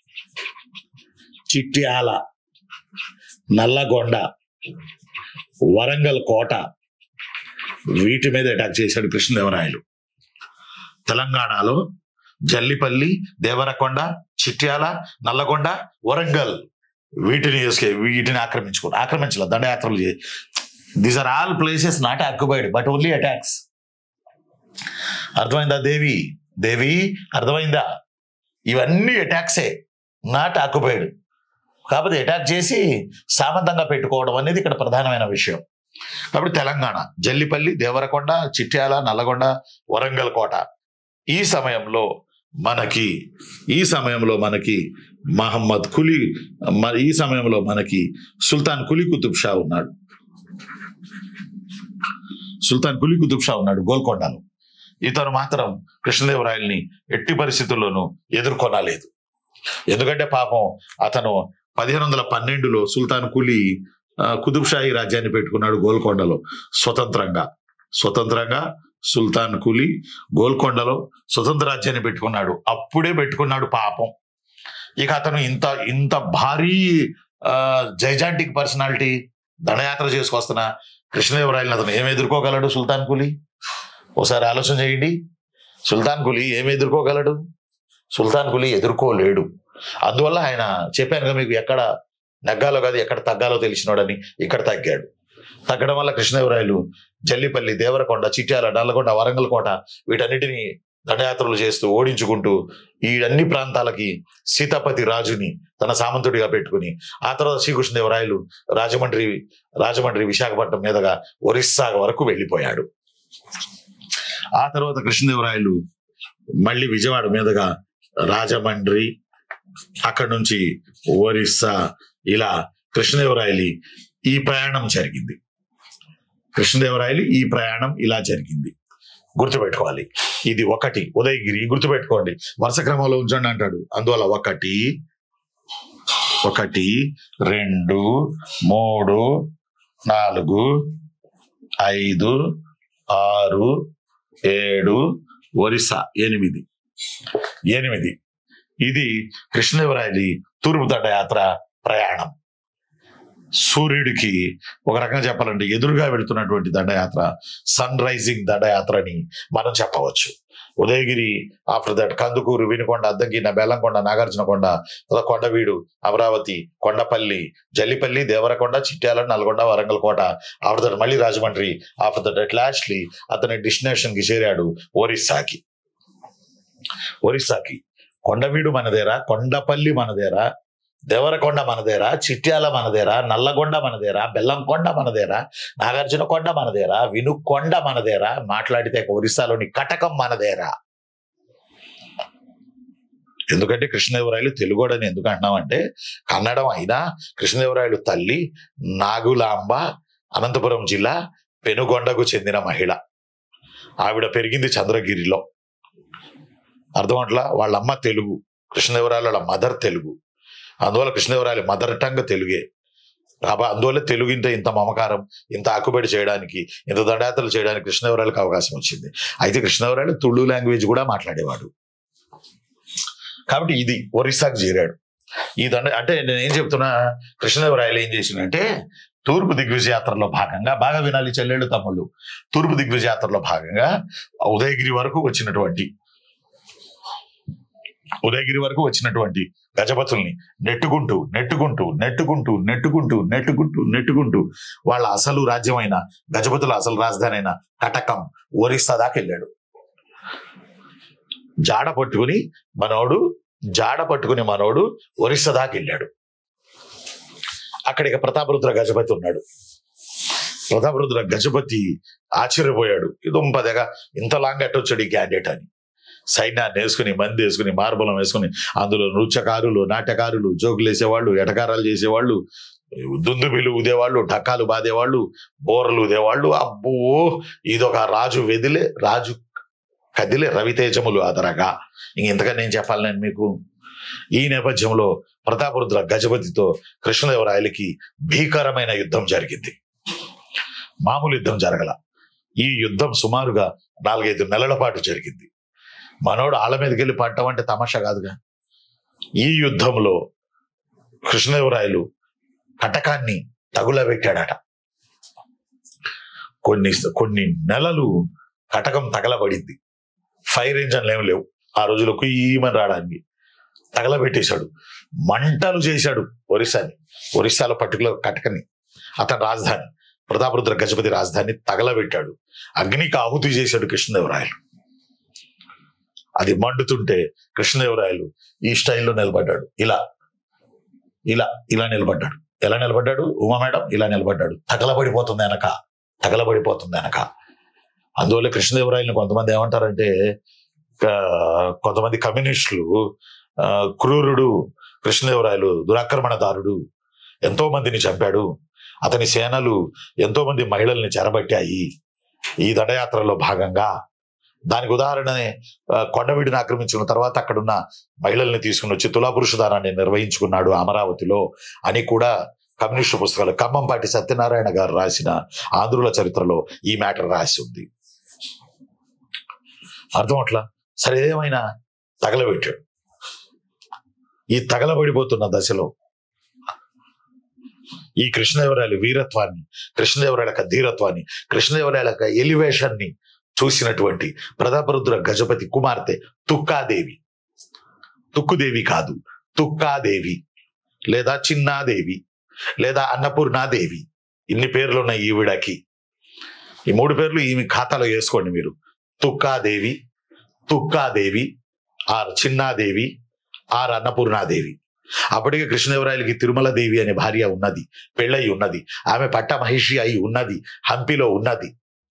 A: చిట్యాల నల్లగొండ వరంగల్ కోట వీటి మీద అటాక్ చేశాడు కృష్ణదేవరాయలు తెలంగాణలో జల్లిపల్లి దేవరకొండ చిట్యాల నల్లగొండ వరంగల్ వీటిని చేసుకే- వీటిని ఆక్రమించుకో ఆక్రమించాల దండయాత్రలు these are all places not occupied but only attacks అర్థమైందా దేవి దేవి అర్థమైందా ఇవన్నీ అటాక్సే నాట్ ఆక్యుపైడ్ కాకపోతే అటాక్ చేసి సామంతంగా పెట్టుకోవడం అనేది ఇక్కడ ప్రధానమైన విషయం కాబట్టి తెలంగాణ జల్లిపల్లి దేవరకొండ చిట్యాల నల్లగొండ వరంగల్ కోట ఈ సమయంలో మనకి ఈ సమయంలో మనకి మహమ్మద్ కులీ మ- ఈ సమయంలో మనకి సుల్తాన్ కులీ కుతుబ్ షా ఉన్నాడు సుల్తాన్ కులీ కుతుబ్ షా ఉన్నాడు గోల్కొండలో ఇతను మాత్రం కృష్ణదేవరాయల్ని ఎట్టి పరిస్థితుల్లోనూ ఎదుర్కొనలేదు ఎందుకంటే పాపం అతను పదిహేను వందల పన్నెండులో సుల్తాన్ కులీ ఆ, కుతుబ్ షాహీ రాజ్యాన్ని పెట్టుకున్నాడు గోల్కొండలో స్వతంత్రంగా స్వతంత్రంగా సుల్తాన్ కులీ గోల్కొండలో స్వతంత్ర రాజ్యాన్ని పెట్టుకున్నాడు అప్పుడే పెట్టుకున్నాడు పాపం ఇక అతను ఇంత ఇంత భారీ జైజాంటిక్ పర్సనాలిటీ దండయాత్ర చేసుకొస్తున్న కృష్ణదేవరాయలను అతను ఏమి ఎదుర్కోగలడు సుల్తాన్ కులీ ఒకసారి ఆలోచన చేయండి సుల్తాన్ కులీ ఏమి ఎదుర్కోగలడు సుల్తాన్ కులీ ఎదుర్కోలేడు అందువల్ల ఆయన చెప్పాను కదా మీకు ఎక్కడ నగ్గాలో కాదు ఎక్కడ తగ్గాలో తెలిసినోడని ఇక్కడ తగ్గాడు తగ్గడం వల్ల కృష్ణదేవరాయలు జల్లిపల్లి దేవరకొండ చిట్యాల నల్లగొండ వరంగల్ కోట వీటన్నిటిని దండయాత్రలు చేస్తూ ఓడించుకుంటూ ఈ అన్ని ప్రాంతాలకి సీతాపతి రాజుని తన సామంతుడిగా పెట్టుకుని ఆ తర్వాత శ్రీకృష్ణదేవరాయలు రాజమండ్రి రాజమండ్రి విశాఖపట్నం మీదుగా ఒరిస్సా వరకు వెళ్ళిపోయాడు ఆ తర్వాత కృష్ణదేవరాయలు మళ్ళీ విజయవాడ మీదుగా రాజమండ్రి అక్కడి నుంచి ఒరిస్సా ఇలా కృష్ణదేవరాయలి ఈ ప్రయాణం జరిగింది కృష్ణదేవరాయలు ఈ ప్రయాణం ఇలా జరిగింది గుర్తుపెట్టుకోవాలి ఇది ఒకటి ఉదయగిరి గుర్తుపెట్టుకోండి వరుస క్రమంలో ఉంచండి అంటాడు అందువల్ల ఒకటి ఒకటి రెండు మూడు నాలుగు ఐదు ఆరు ఏడు ఒరిస్సా ఎనిమిది ఎనిమిది ఇది కృష్ణదేవరాయలి తూర్పు దండయాత్ర ప్రయాణం సూర్యుడికి ఒక రకంగా చెప్పాలంటే ఎదురుగా వెళుతున్నటువంటి దండయాత్ర సన్ రైజింగ్ దండయాత్ర అని మనం చెప్పవచ్చు ఉదయగిరి ఆఫ్టర్ దట్ కందుకూరు వినుకొండ అద్దంకిన బెల్లంకొండ నాగార్జునకొండ తర్వాత కొండవీడు అమరావతి కొండపల్లి జల్లిపల్లి దేవరకొండ చిట్యాల నల్గొండ వరంగల్ కోట ఆఫ్టర్ దట్ మళ్ళీ Rajahmundry after that at lastly అతని డెస్టినేషన్ కి చేరాడు ఒరిస్సాకి ఒరిస్సాకి కొండవీడు మనదేరా కొండపల్లి మనదేరా దేవరకొండ మనదేరా చిట్యాల మనదేరా నల్లగొండ మనదేరా బెల్లంకొండ మనదేరా నాగార్జున కొండ మనదేరా వినుకొండ మనదేరా మాట్లాడితే ఒరిస్సాలోని కటకం మనదేరా ఎందుకంటే కృష్ణదేవరాయలు తెలుగోడని ఎందుకు అంటున్నామంటే కన్నడం అయినా కృష్ణదేవరాయలు తల్లి నాగులాంబ అనంతపురం జిల్లా పెనుగొండకు చెందిన మహిళ ఆవిడ పెరిగింది చంద్రగిరిలో అర్థమట్లా వాళ్ళ అమ్మ తెలుగు కృష్ణదేవరాయలు వాళ్ళ మదర్ తెలుగు అందువల్ల కృష్ణదేవరాయలు మదర్ టంగ్ తెలుగే కాబ అందువల్ల తెలుగు ఇంత ఇంత మమకారం ఇంత ఆకుబడి చేయడానికి ఇంత దండయాత్రలు చేయడానికి కృష్ణదేవరాయలకు అవకాశం వచ్చింది అయితే కృష్ణదేవరాయలు తుళు లాంగ్వేజ్ కూడా మాట్లాడేవాడు కాబట్టి ఇది ఒరిస్సాకు చేరాడు ఈ దండ అంటే నేను ఏం చెప్తున్నా కృష్ణదేవరాయలు ఏం చేసిందంటే తూర్పు దిగ్విజయ యాత్రలో భాగంగా బాగా వినాలి చెల్లెళ్ళు తమ్ముళ్ళు తూర్పు దిగ్విజయ యాత్రలో భాగంగా ఉదయగిరి వరకు వచ్చినటువంటి ఉదయగిరి వరకు వచ్చినటువంటి గజపతుల్ని నెట్టుకుంటూ నెట్టుకుంటూ నెట్టుకుంటూ నెట్టుకుంటూ నెట్టుకుంటూ నెట్టుకుంటూ వాళ్ళ అసలు రాజ్యమైన గజపతుల అసలు రాజధాని అయిన కటకం ఒరిస్సా దాకా వెళ్ళాడు జాడ పట్టుకుని మనోడు జాడ పట్టుకుని మనోడు ఒరిస్సా దాకా వెళ్ళాడు అక్కడికి ప్రతాపరుద్ర గజపతి ఉన్నాడు ప్రతాపరుద్ర గజపతి ఆశ్చర్యపోయాడు ఇదొంపదగా ఇంత లాంగ్ ఎట్టొచ్చాడు ఈ క్యాండిడేట్ అని సైన్యాన్ని వేసుకుని మంది వేసుకుని మార్బలం వేసుకుని అందులో నృత్యకారులు నాట్యకారులు జోకులు వేసేవాళ్ళు ఎటకారాలు చేసేవాళ్ళు దుందుబిలు ఊదేవాళ్ళు ఢక్కాలు బాదేవాళ్ళు బోరలు ఊదేవాళ్ళు అబ్బో ఇదొక రాజు వెదిలే రాజు కదిలే రవితేజములు అదరగా ఇంకెంతగా నేను చెప్పాలి నేను మీకు ఈ నేపథ్యంలో ప్రతాపరుద్ర గజపతితో కృష్ణదేవరాయలకి భీకరమైన యుద్ధం జరిగింది మామూలు యుద్ధం జరగల ఈ యుద్ధం సుమారుగా నాలుగైదు నెలల పాటు జరిగింది మనోడు ఆళ్ళ మీదకి వెళ్ళి పడటం అంటే తమాషా కాదుగా ఈ యుద్ధంలో కృష్ణదేవరాయలు కటకాన్ని తగులబెట్టాడట కొన్ని కొన్ని నెలలు కటకం తగలబడింది ఫైర్ ఇంజన్లు ఏమి లేవు ఆ రోజులో కుయ్యమని రావడానికి తగలబెట్టేశాడు మంటలు చేశాడు ఒరిస్సాని ఒరిస్సాలో పర్టికులర్ కటకని అతని రాజధాని ప్రతాపరుద్ర గజపతి రాజధాని తగలబెట్టాడు అగ్నికి ఆహుతి చేశాడు కృష్ణదేవరాయలు అది మండుతుంటే కృష్ణదేవరాయలు ఈ స్టైల్లో నిలబడ్డాడు ఇలా ఇలా ఇలా నిలబడ్డాడు ఎలా నిలబడ్డాడు ఉమా మేడం ఇలా నిలబడ్డాడు తగలబడిపోతుంది వెనక తగలబడిపోతుంది వెనక అందువల్ల కృష్ణదేవరాయలను కొంతమంది ఏమంటారంటే ఆ, కొంతమంది కమ్యూనిస్టులు ఆ, క్రూరుడు కృష్ణదేవరాయలు దురాక్రమణదారుడు ఎంతో మందిని చంపాడు అతని సేనలు ఎంతో మంది మహిళల్ని చెరబట్టాయి ఈ దండయాత్రలో భాగంగా దానికి ఉదాహరణనే ఆ, కొండవీడిని ఆక్రమించిన తర్వాత అక్కడున్న మహిళల్ని తీసుకుని వచ్చి తులాపురుష దానాన్ని నిర్వహించుకున్నాడు అమరావతిలో అని కూడా కమ్యూనిస్టు పుస్తకాలు ఖమ్మంపాటి సత్యనారాయణ గారు రాసిన ఆంధ్రుల చరిత్రలో ఈ మ్యాటర్ రాసి ఉంది అర్థం అట్లా సరే ఏమైనా తగలబెట్టాడు ఈ తగలబడిపోతున్న దశలో ఈ కృష్ణదేవరాయల వీరత్వాన్ని కృష్ణదేవరాయల యొక్క ధీరత్వాన్ని కృష్ణదేవరాయల యొక్క ఎలివేషన్ ని చూసినటువంటి ప్రతాపరుద్ర గజపతి కుమార్తె తుక్కాదేవి తుక్కుదేవి కాదు తుక్కాదేవి లేదా చిన్నాదేవి లేదా అన్నపూర్ణాదేవి ఇన్ని పేర్లు ఉన్నాయి ఈవిడకి ఈ మూడు పేర్లు ఈమె ఖాతాలో వేసుకోండి మీరు తుక్కాదేవి తుక్కాదేవి ఆర్ చిన్నాదేవి ఆర్ అన్నపూర్ణాదేవి అప్పటికే కృష్ణదేవరాయలకి తిరుమల దేవి అనే భార్య ఉన్నది పెళ్ళయి ఉన్నది ఆమె పట్ట మహిషి అయి ఉన్నది హంపిలో ఉన్నది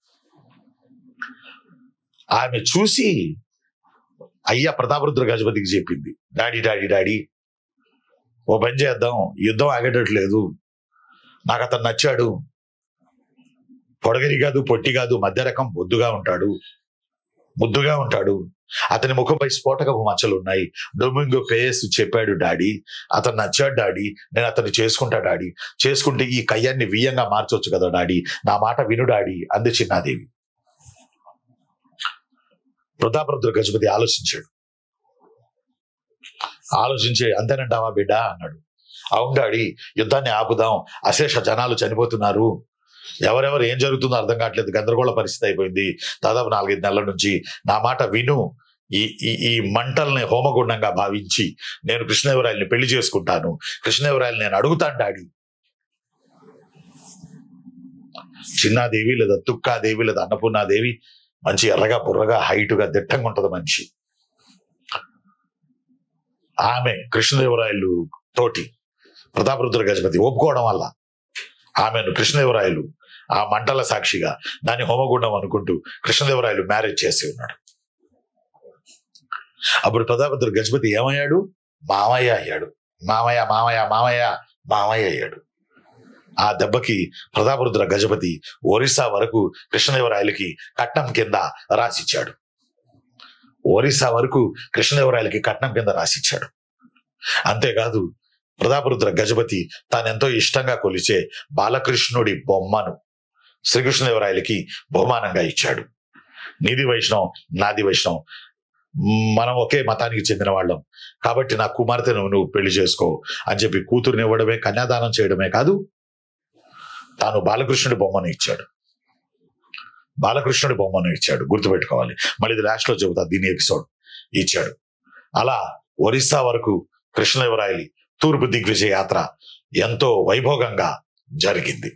A: ఆమె చూసి అయ్యా ప్రతాపరుద్ర గజపతికి చెప్పింది డాడీ డాడీ డాడీ ఓ పని చేద్దాం యుద్ధం ఆగేటట్లేదు నాకు అతను నచ్చాడు పొడగరి కాదు పొట్టి కాదు మధ్య రకం బొద్దుగా ఉంటాడు ముద్దుగా ఉంటాడు అతని ముఖంపై స్ఫోటకపు మచ్చలు ఉన్నాయి డొమింగో పేయస్ చెప్పాడు డాడీ అతను నచ్చాడు డాడీ నేను అతన్ని చేసుకుంటా డాడీ చేసుకుంటే ఈ కయ్యాన్ని వియ్యంగా మార్చొచ్చు కదా డాడీ నా మాట విను డాడీ అంది చిన్నాదేవి ప్రతాపరుద్ర గజపతి ఆలోచించాడు ఆలోచించే అంతేనంటావా బిడ్డ అన్నాడు అవును డాడీ యుద్ధాన్ని ఆపుదాం అశేష జనాలు చనిపోతున్నారు ఎవరెవరు ఏం జరుగుతుందో అర్థం కావట్లేదు గందరగోళ పరిస్థితి అయిపోయింది దాదాపు నాలుగైదు నెలల నుంచి నా మాట విను ఈ ఈ ఈ మంటల్ని హోమగుండంగా భావించి నేను కృష్ణదేవరాయల్ని పెళ్లి చేసుకుంటాను కృష్ణదేవరాయలు నేను అడుగుతాను డాడీ చిన్నాదేవి లేదా తుక్కాదేవి లేదా అన్నపూర్ణాదేవి మంచి ఎర్రగా బుర్రగా హైటుగా దిట్టంగా ఉంటది మనిషి ఆమె కృష్ణదేవరాయలు తోటి ప్రతాపరుద్ర గజపతి ఒప్పుకోవడం వల్ల ఆమెను కృష్ణదేవరాయలు ఆ మంటల సాక్షిగా దాన్ని హోమగుండం అనుకుంటూ కృష్ణదేవరాయలు మ్యారేజ్ చేసి ఉన్నాడు అప్పుడు ప్రతాపరుద్ర గజపతి ఏమయ్యాడు మామయ్య అయ్యాడు మామయ్య మామయ్య మామయ్య మామయ్య అయ్యాడు ఆ దెబ్బకి ప్రతాపరుద్ర గజపతి ఒరిస్సా వరకు కృష్ణదేవరాయలకి కట్నం కింద రాసిచ్చాడు ఒరిస్సా వరకు కృష్ణదేవరాయలకి కట్నం కింద రాసిచ్చాడు అంతేకాదు ప్రతాపరుద్ర గజపతి తానెంతో ఇష్టంగా కొలిచే బాలకృష్ణుడి బొమ్మను శ్రీకృష్ణదేవరాయలకి బహుమానంగా ఇచ్చాడు నీది వైష్ణవం నాది వైష్ణవం మనం ఒకే మతానికి చెందిన వాళ్ళం కాబట్టి నా కుమార్తెను నువ్వు పెళ్లి చేసుకో అని చెప్పి కూతురుని ఇవ్వడమే కన్యాదానం చేయడమే కాదు తాను బాలకృష్ణుడి బొమ్మను ఇచ్చాడు బాలకృష్ణుడి బొమ్మను ఇచ్చాడు గుర్తుపెట్టుకోవాలి మళ్ళీ ఇది లాస్ట్ లో చెబుతా దీని ఎపిసోడ్ ఇచ్చాడు అలా ఒరిస్సా వరకు కృష్ణదేవరాయలి తూర్పు దిగ్విజయ యాత్ర ఎంతో వైభోగంగా జరిగింది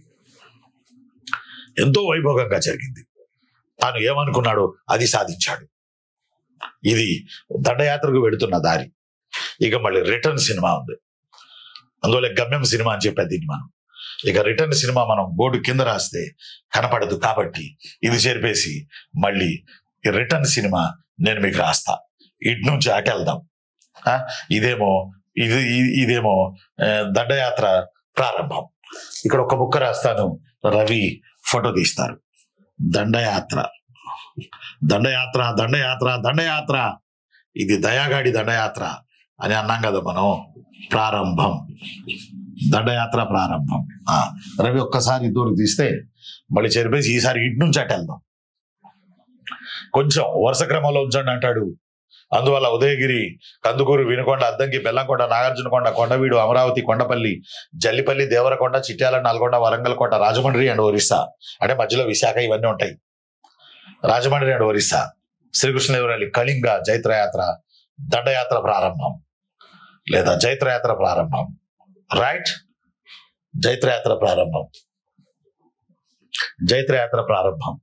A: ఎంతో వైభోగంగా జరిగింది తాను ఏమనుకున్నాడో అది సాధించాడు ఇది దండయాత్రకు వెళుతున్న దారి ఇక మళ్ళీ రిటర్న్ సినిమా ఉంది అందువల్ల గమ్యం సినిమా అని చెప్పేది దీన్ని మనం ఇక రిటర్న్ సినిమా మనం బోర్డు కింద రాస్తే కనపడదు కాబట్టి ఇది చేరిపేసి మళ్ళీ ఈ రిటర్న్ సినిమా నేను మీకు రాస్తా ఇటు నుంచి అటు వెళ్దాం ఆ, ఇదేమో ఇది ఇ- ఇదేమో ఆ, దండయాత్ర ప్రారంభం ఇక్కడ ఒక బుక్క రాస్తాను రవి ఫోటో తీస్తారు దండయాత్ర దండయాత్ర దండయాత్ర దండయాత్ర ఇది దయాగాడి దండయాత్ర అని అన్నాం కదా మనం ప్రారంభం దండయాత్ర ప్రారంభం ఆ, రవి ఒక్కసారి దూరం తీస్తే మళ్ళీ చెరిపేసి ఈసారి ఇటు నుంచి అటు వెళ్దాం కొంచెం వరుస క్రమంలో ఉంచండి అంటాడు అందువల్ల ఉదయగిరి కందుకూరు వినుకొండ అద్దంకి బెల్లంకొండ నాగార్జునకొండ కొండవీడు అమరావతి కొండపల్లి జల్లిపల్లి దేవరకొండ చిట్యాల నల్గొండ వరంగల్ కోట రాజమండ్రి అండ్ ఒరిస్సా అంటే మధ్యలో విశాఖ ఇవన్నీ ఉంటాయి రాజమండ్రి అండ్ ఒరిస్సా శ్రీకృష్ణదేవరాయలు కళింగ జైత్రయాత్ర దండయాత్ర ప్రారంభం లేదా జైత్రయాత్ర ప్రారంభం రైట్ జైత్రయాత్ర ప్రారంభం జైత్రయాత్ర ప్రారంభం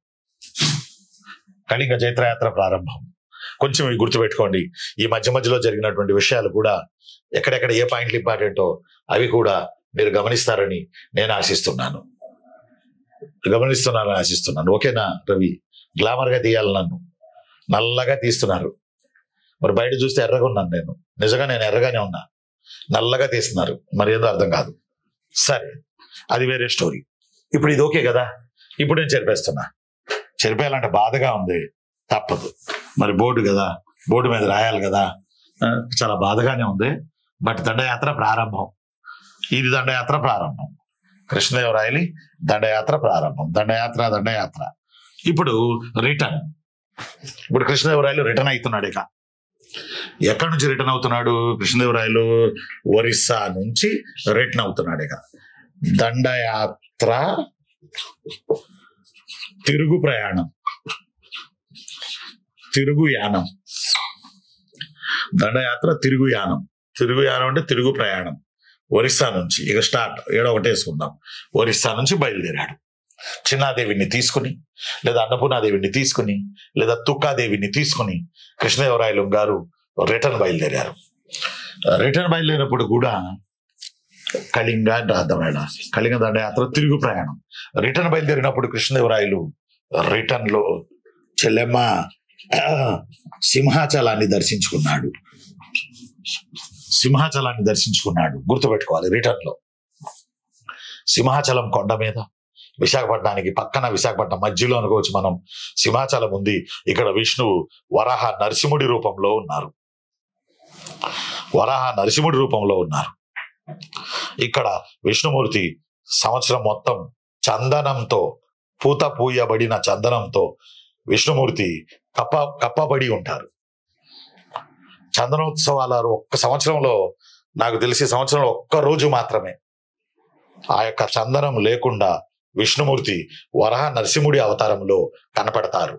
A: కళింగ జైత్రయాత్ర ప్రారంభం కొంచెం ఇవి గుర్తుపెట్టుకోండి ఈ మధ్య మధ్యలో జరిగినటువంటి విషయాలు కూడా ఎక్కడెక్కడ ఏ పాయింట్లు ఇంపార్టెంటో అవి కూడా మీరు గమనిస్తారని నేను ఆశిస్తున్నాను గమనిస్తున్నానని ఆశిస్తున్నాను ఓకేనా రవి గ్లామర్ గా తీయాలి నన్ను నల్లగా తీస్తున్నారు మరి బయట చూస్తే ఎర్రగా ఉన్నాను నేను నిజంగా నేను ఎర్రగానే ఉన్నా నల్లగా తీస్తున్నారు మరి ఏదో అర్థం కాదు సరే అది వేరే స్టోరీ ఇప్పుడు ఇది ఓకే కదా ఇప్పుడు నేను చెరిపేస్తున్నా చెరిపేయాలంటే బాధగా ఉంది తప్పదు మరి బోర్డు కదా బోర్డు మీద రాయాలి కదా ఆ, చాలా బాధగానే ఉంది బట్ దండయాత్ర ప్రారంభం ఇది దండయాత్ర ప్రారంభం కృష్ణదేవరాయలి దండయాత్ర ప్రారంభం దండయాత్ర దండయాత్ర ఇప్పుడు రిటర్న్ ఇప్పుడు కృష్ణదేవరాయలు రిటర్న్ అవుతున్నాడు ఇక ఎక్కడి నుంచి రిటర్న్ అవుతున్నాడు కృష్ణదేవరాయలు ఒరిస్సా నుంచి రిటర్న్ అవుతున్నాడు ఇక దండయాత్ర తిరుగు ప్రయాణం తిరుగు యానం దండయాత్ర తిరుగు యానం తిరుగు యానం అంటే తిరుగు ప్రయాణం ఒరిస్సా నుంచి ఇక స్టార్ట్ ఏడో ఒకటి వేసుకుందాం ఒరిస్సా నుంచి బయలుదేరాడు చిన్నాదేవిని తీసుకుని లేదా అన్నపూర్ణాదేవిని తీసుకుని లేదా తుక్కాదేవిని తీసుకుని కృష్ణదేవరాయలు గారు రిటర్న్ బయలుదేరారు రిటర్న్ బయలుదేరినప్పుడు కూడా కళింగ అంటే అర్థమైన కళింగ దండయాత్ర తిరుగు ప్రయాణం రిటర్న్ బయలుదేరినప్పుడు కృష్ణదేవరాయలు రిటర్న్ లో చెల్లెమ్మ ఆ, సింహాచలాన్ని దర్శించుకున్నాడు సింహాచలాన్ని దర్శించుకున్నాడు గుర్తుపెట్టుకోవాలి రిటర్న్ లో సింహాచలం కొండ మీద విశాఖపట్నానికి పక్కన విశాఖపట్నం మధ్యలో అనుకోవచ్చు మనం సింహాచలం ఉంది ఇక్కడ విష్ణువు వరాహ నరసింహుడి రూపంలో ఉన్నారు వరాహ నరసింహుడి రూపంలో ఉన్నారు ఇక్కడ విష్ణుమూర్తి సంవత్సరం మొత్తం చందనంతో పూత పూయబడిన చందనంతో విష్ణుమూర్తి కప్ప కప్పబడి ఉంటారు చందనోత్సవాల ఒక్క సంవత్సరంలో నాకు తెలిసి సంవత్సరంలో ఒక్క రోజు మాత్రమే ఆ యొక్క చందనం లేకుండా విష్ణుమూర్తి వరహ నరసింహుడి అవతారంలో కనపడతారు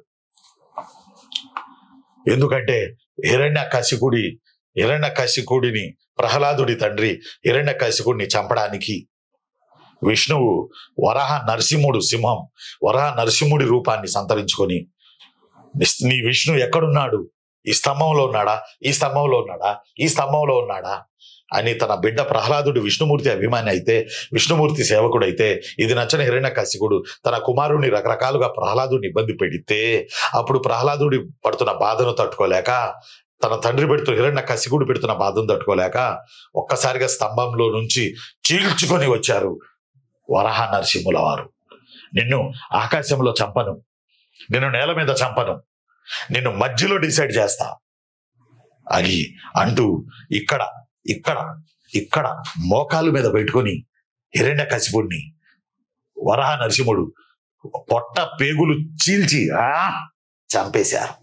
A: ఎందుకంటే హిరణ్య కశికుడి హిరణ్య కశికుడిని ప్రహ్లాదుడి తండ్రి హిరణ్య కశికుడిని చంపడానికి విష్ణువు వరహ నరసింహుడు సింహం వరహ నరసింహుడి రూపాన్ని సంతరించుకొని "నిస్- నీ విష్ణు ఎక్కడున్నాడు ఈ స్తంభంలో ఉన్నాడా ఈ స్తంభంలో ఉన్నాడా ఈ స్తంభంలో ఉన్నాడా అని తన బిడ్డ ప్రహ్లాదుడు విష్ణుమూర్తి అభిమాని అయితే విష్ణుమూర్తి సేవకుడు అయితే ఇది నచ్చని హిరణ్యకశికుడు తన కుమారుడిని రకరకాలుగా ప్రహ్లాదుడిని ఇబ్బంది పెడితే అప్పుడు ప్రహ్లాదుడి పడుతున్న బాధను తట్టుకోలేక తన తండ్రి పెడుతున్న హిరణ్య కసిగుడు పెడుతున్న బాధను తట్టుకోలేక ఒక్కసారిగా స్తంభంలో నుంచి చీల్చుకొని వచ్చారు వరహ నరసింహుల వారు నిన్ను ఆకాశంలో చంపను నిన్ను నేల మీద చంపను నిన్ను మధ్యలో డిసైడ్ చేస్తా అని అంటూ ఇక్కడ ఇక్కడ ఇక్కడ మోకాలు మీద పెట్టుకొని హిరణ్య కసిపుడిని వరహ నరసింహుడు పొట్ట పేగులు చీల్చి ఆ చంపేశారు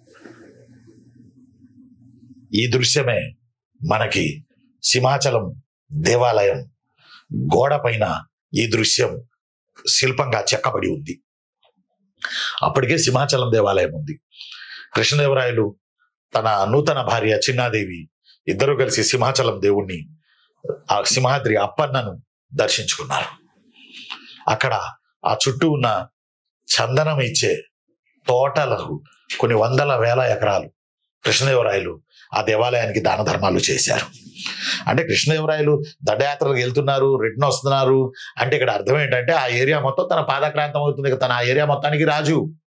A: ఈ దృశ్యమే మనకి సింహాచలం దేవాలయం గోడ పైన ఈ దృశ్యం శిల్పంగా చెక్కబడి ఉంది అప్పటికే సింహాచలం దేవాలయం ఉంది కృష్ణదేవరాయలు తన నూతన భార్య చిన్నాదేవి ఇద్దరు కలిసి సింహాచలం దేవుణ్ణి ఆ సింహాద్రి అప్పన్నను దర్శించుకున్నారు అక్కడ ఆ చుట్టూ ఉన్న చందనం ఇచ్చే తోటలకు కొన్ని వందల వేల ఎకరాలు కృష్ణదేవరాయలు ఆ దేవాలయానికి దాన ధర్మాలు చేశారు అంటే కృష్ణదేవరాయలు దండయాత్రలకు వెళ్తున్నారు రిటర్న్ వస్తున్నారు అంటే ఇక్కడ అర్థం ఏంటంటే ఆ ఏరియా మొత్తం తన పాదక్రాంతం అవుతుంది ఇక తన ఆ ఏరియా మొత్తానికి రాజు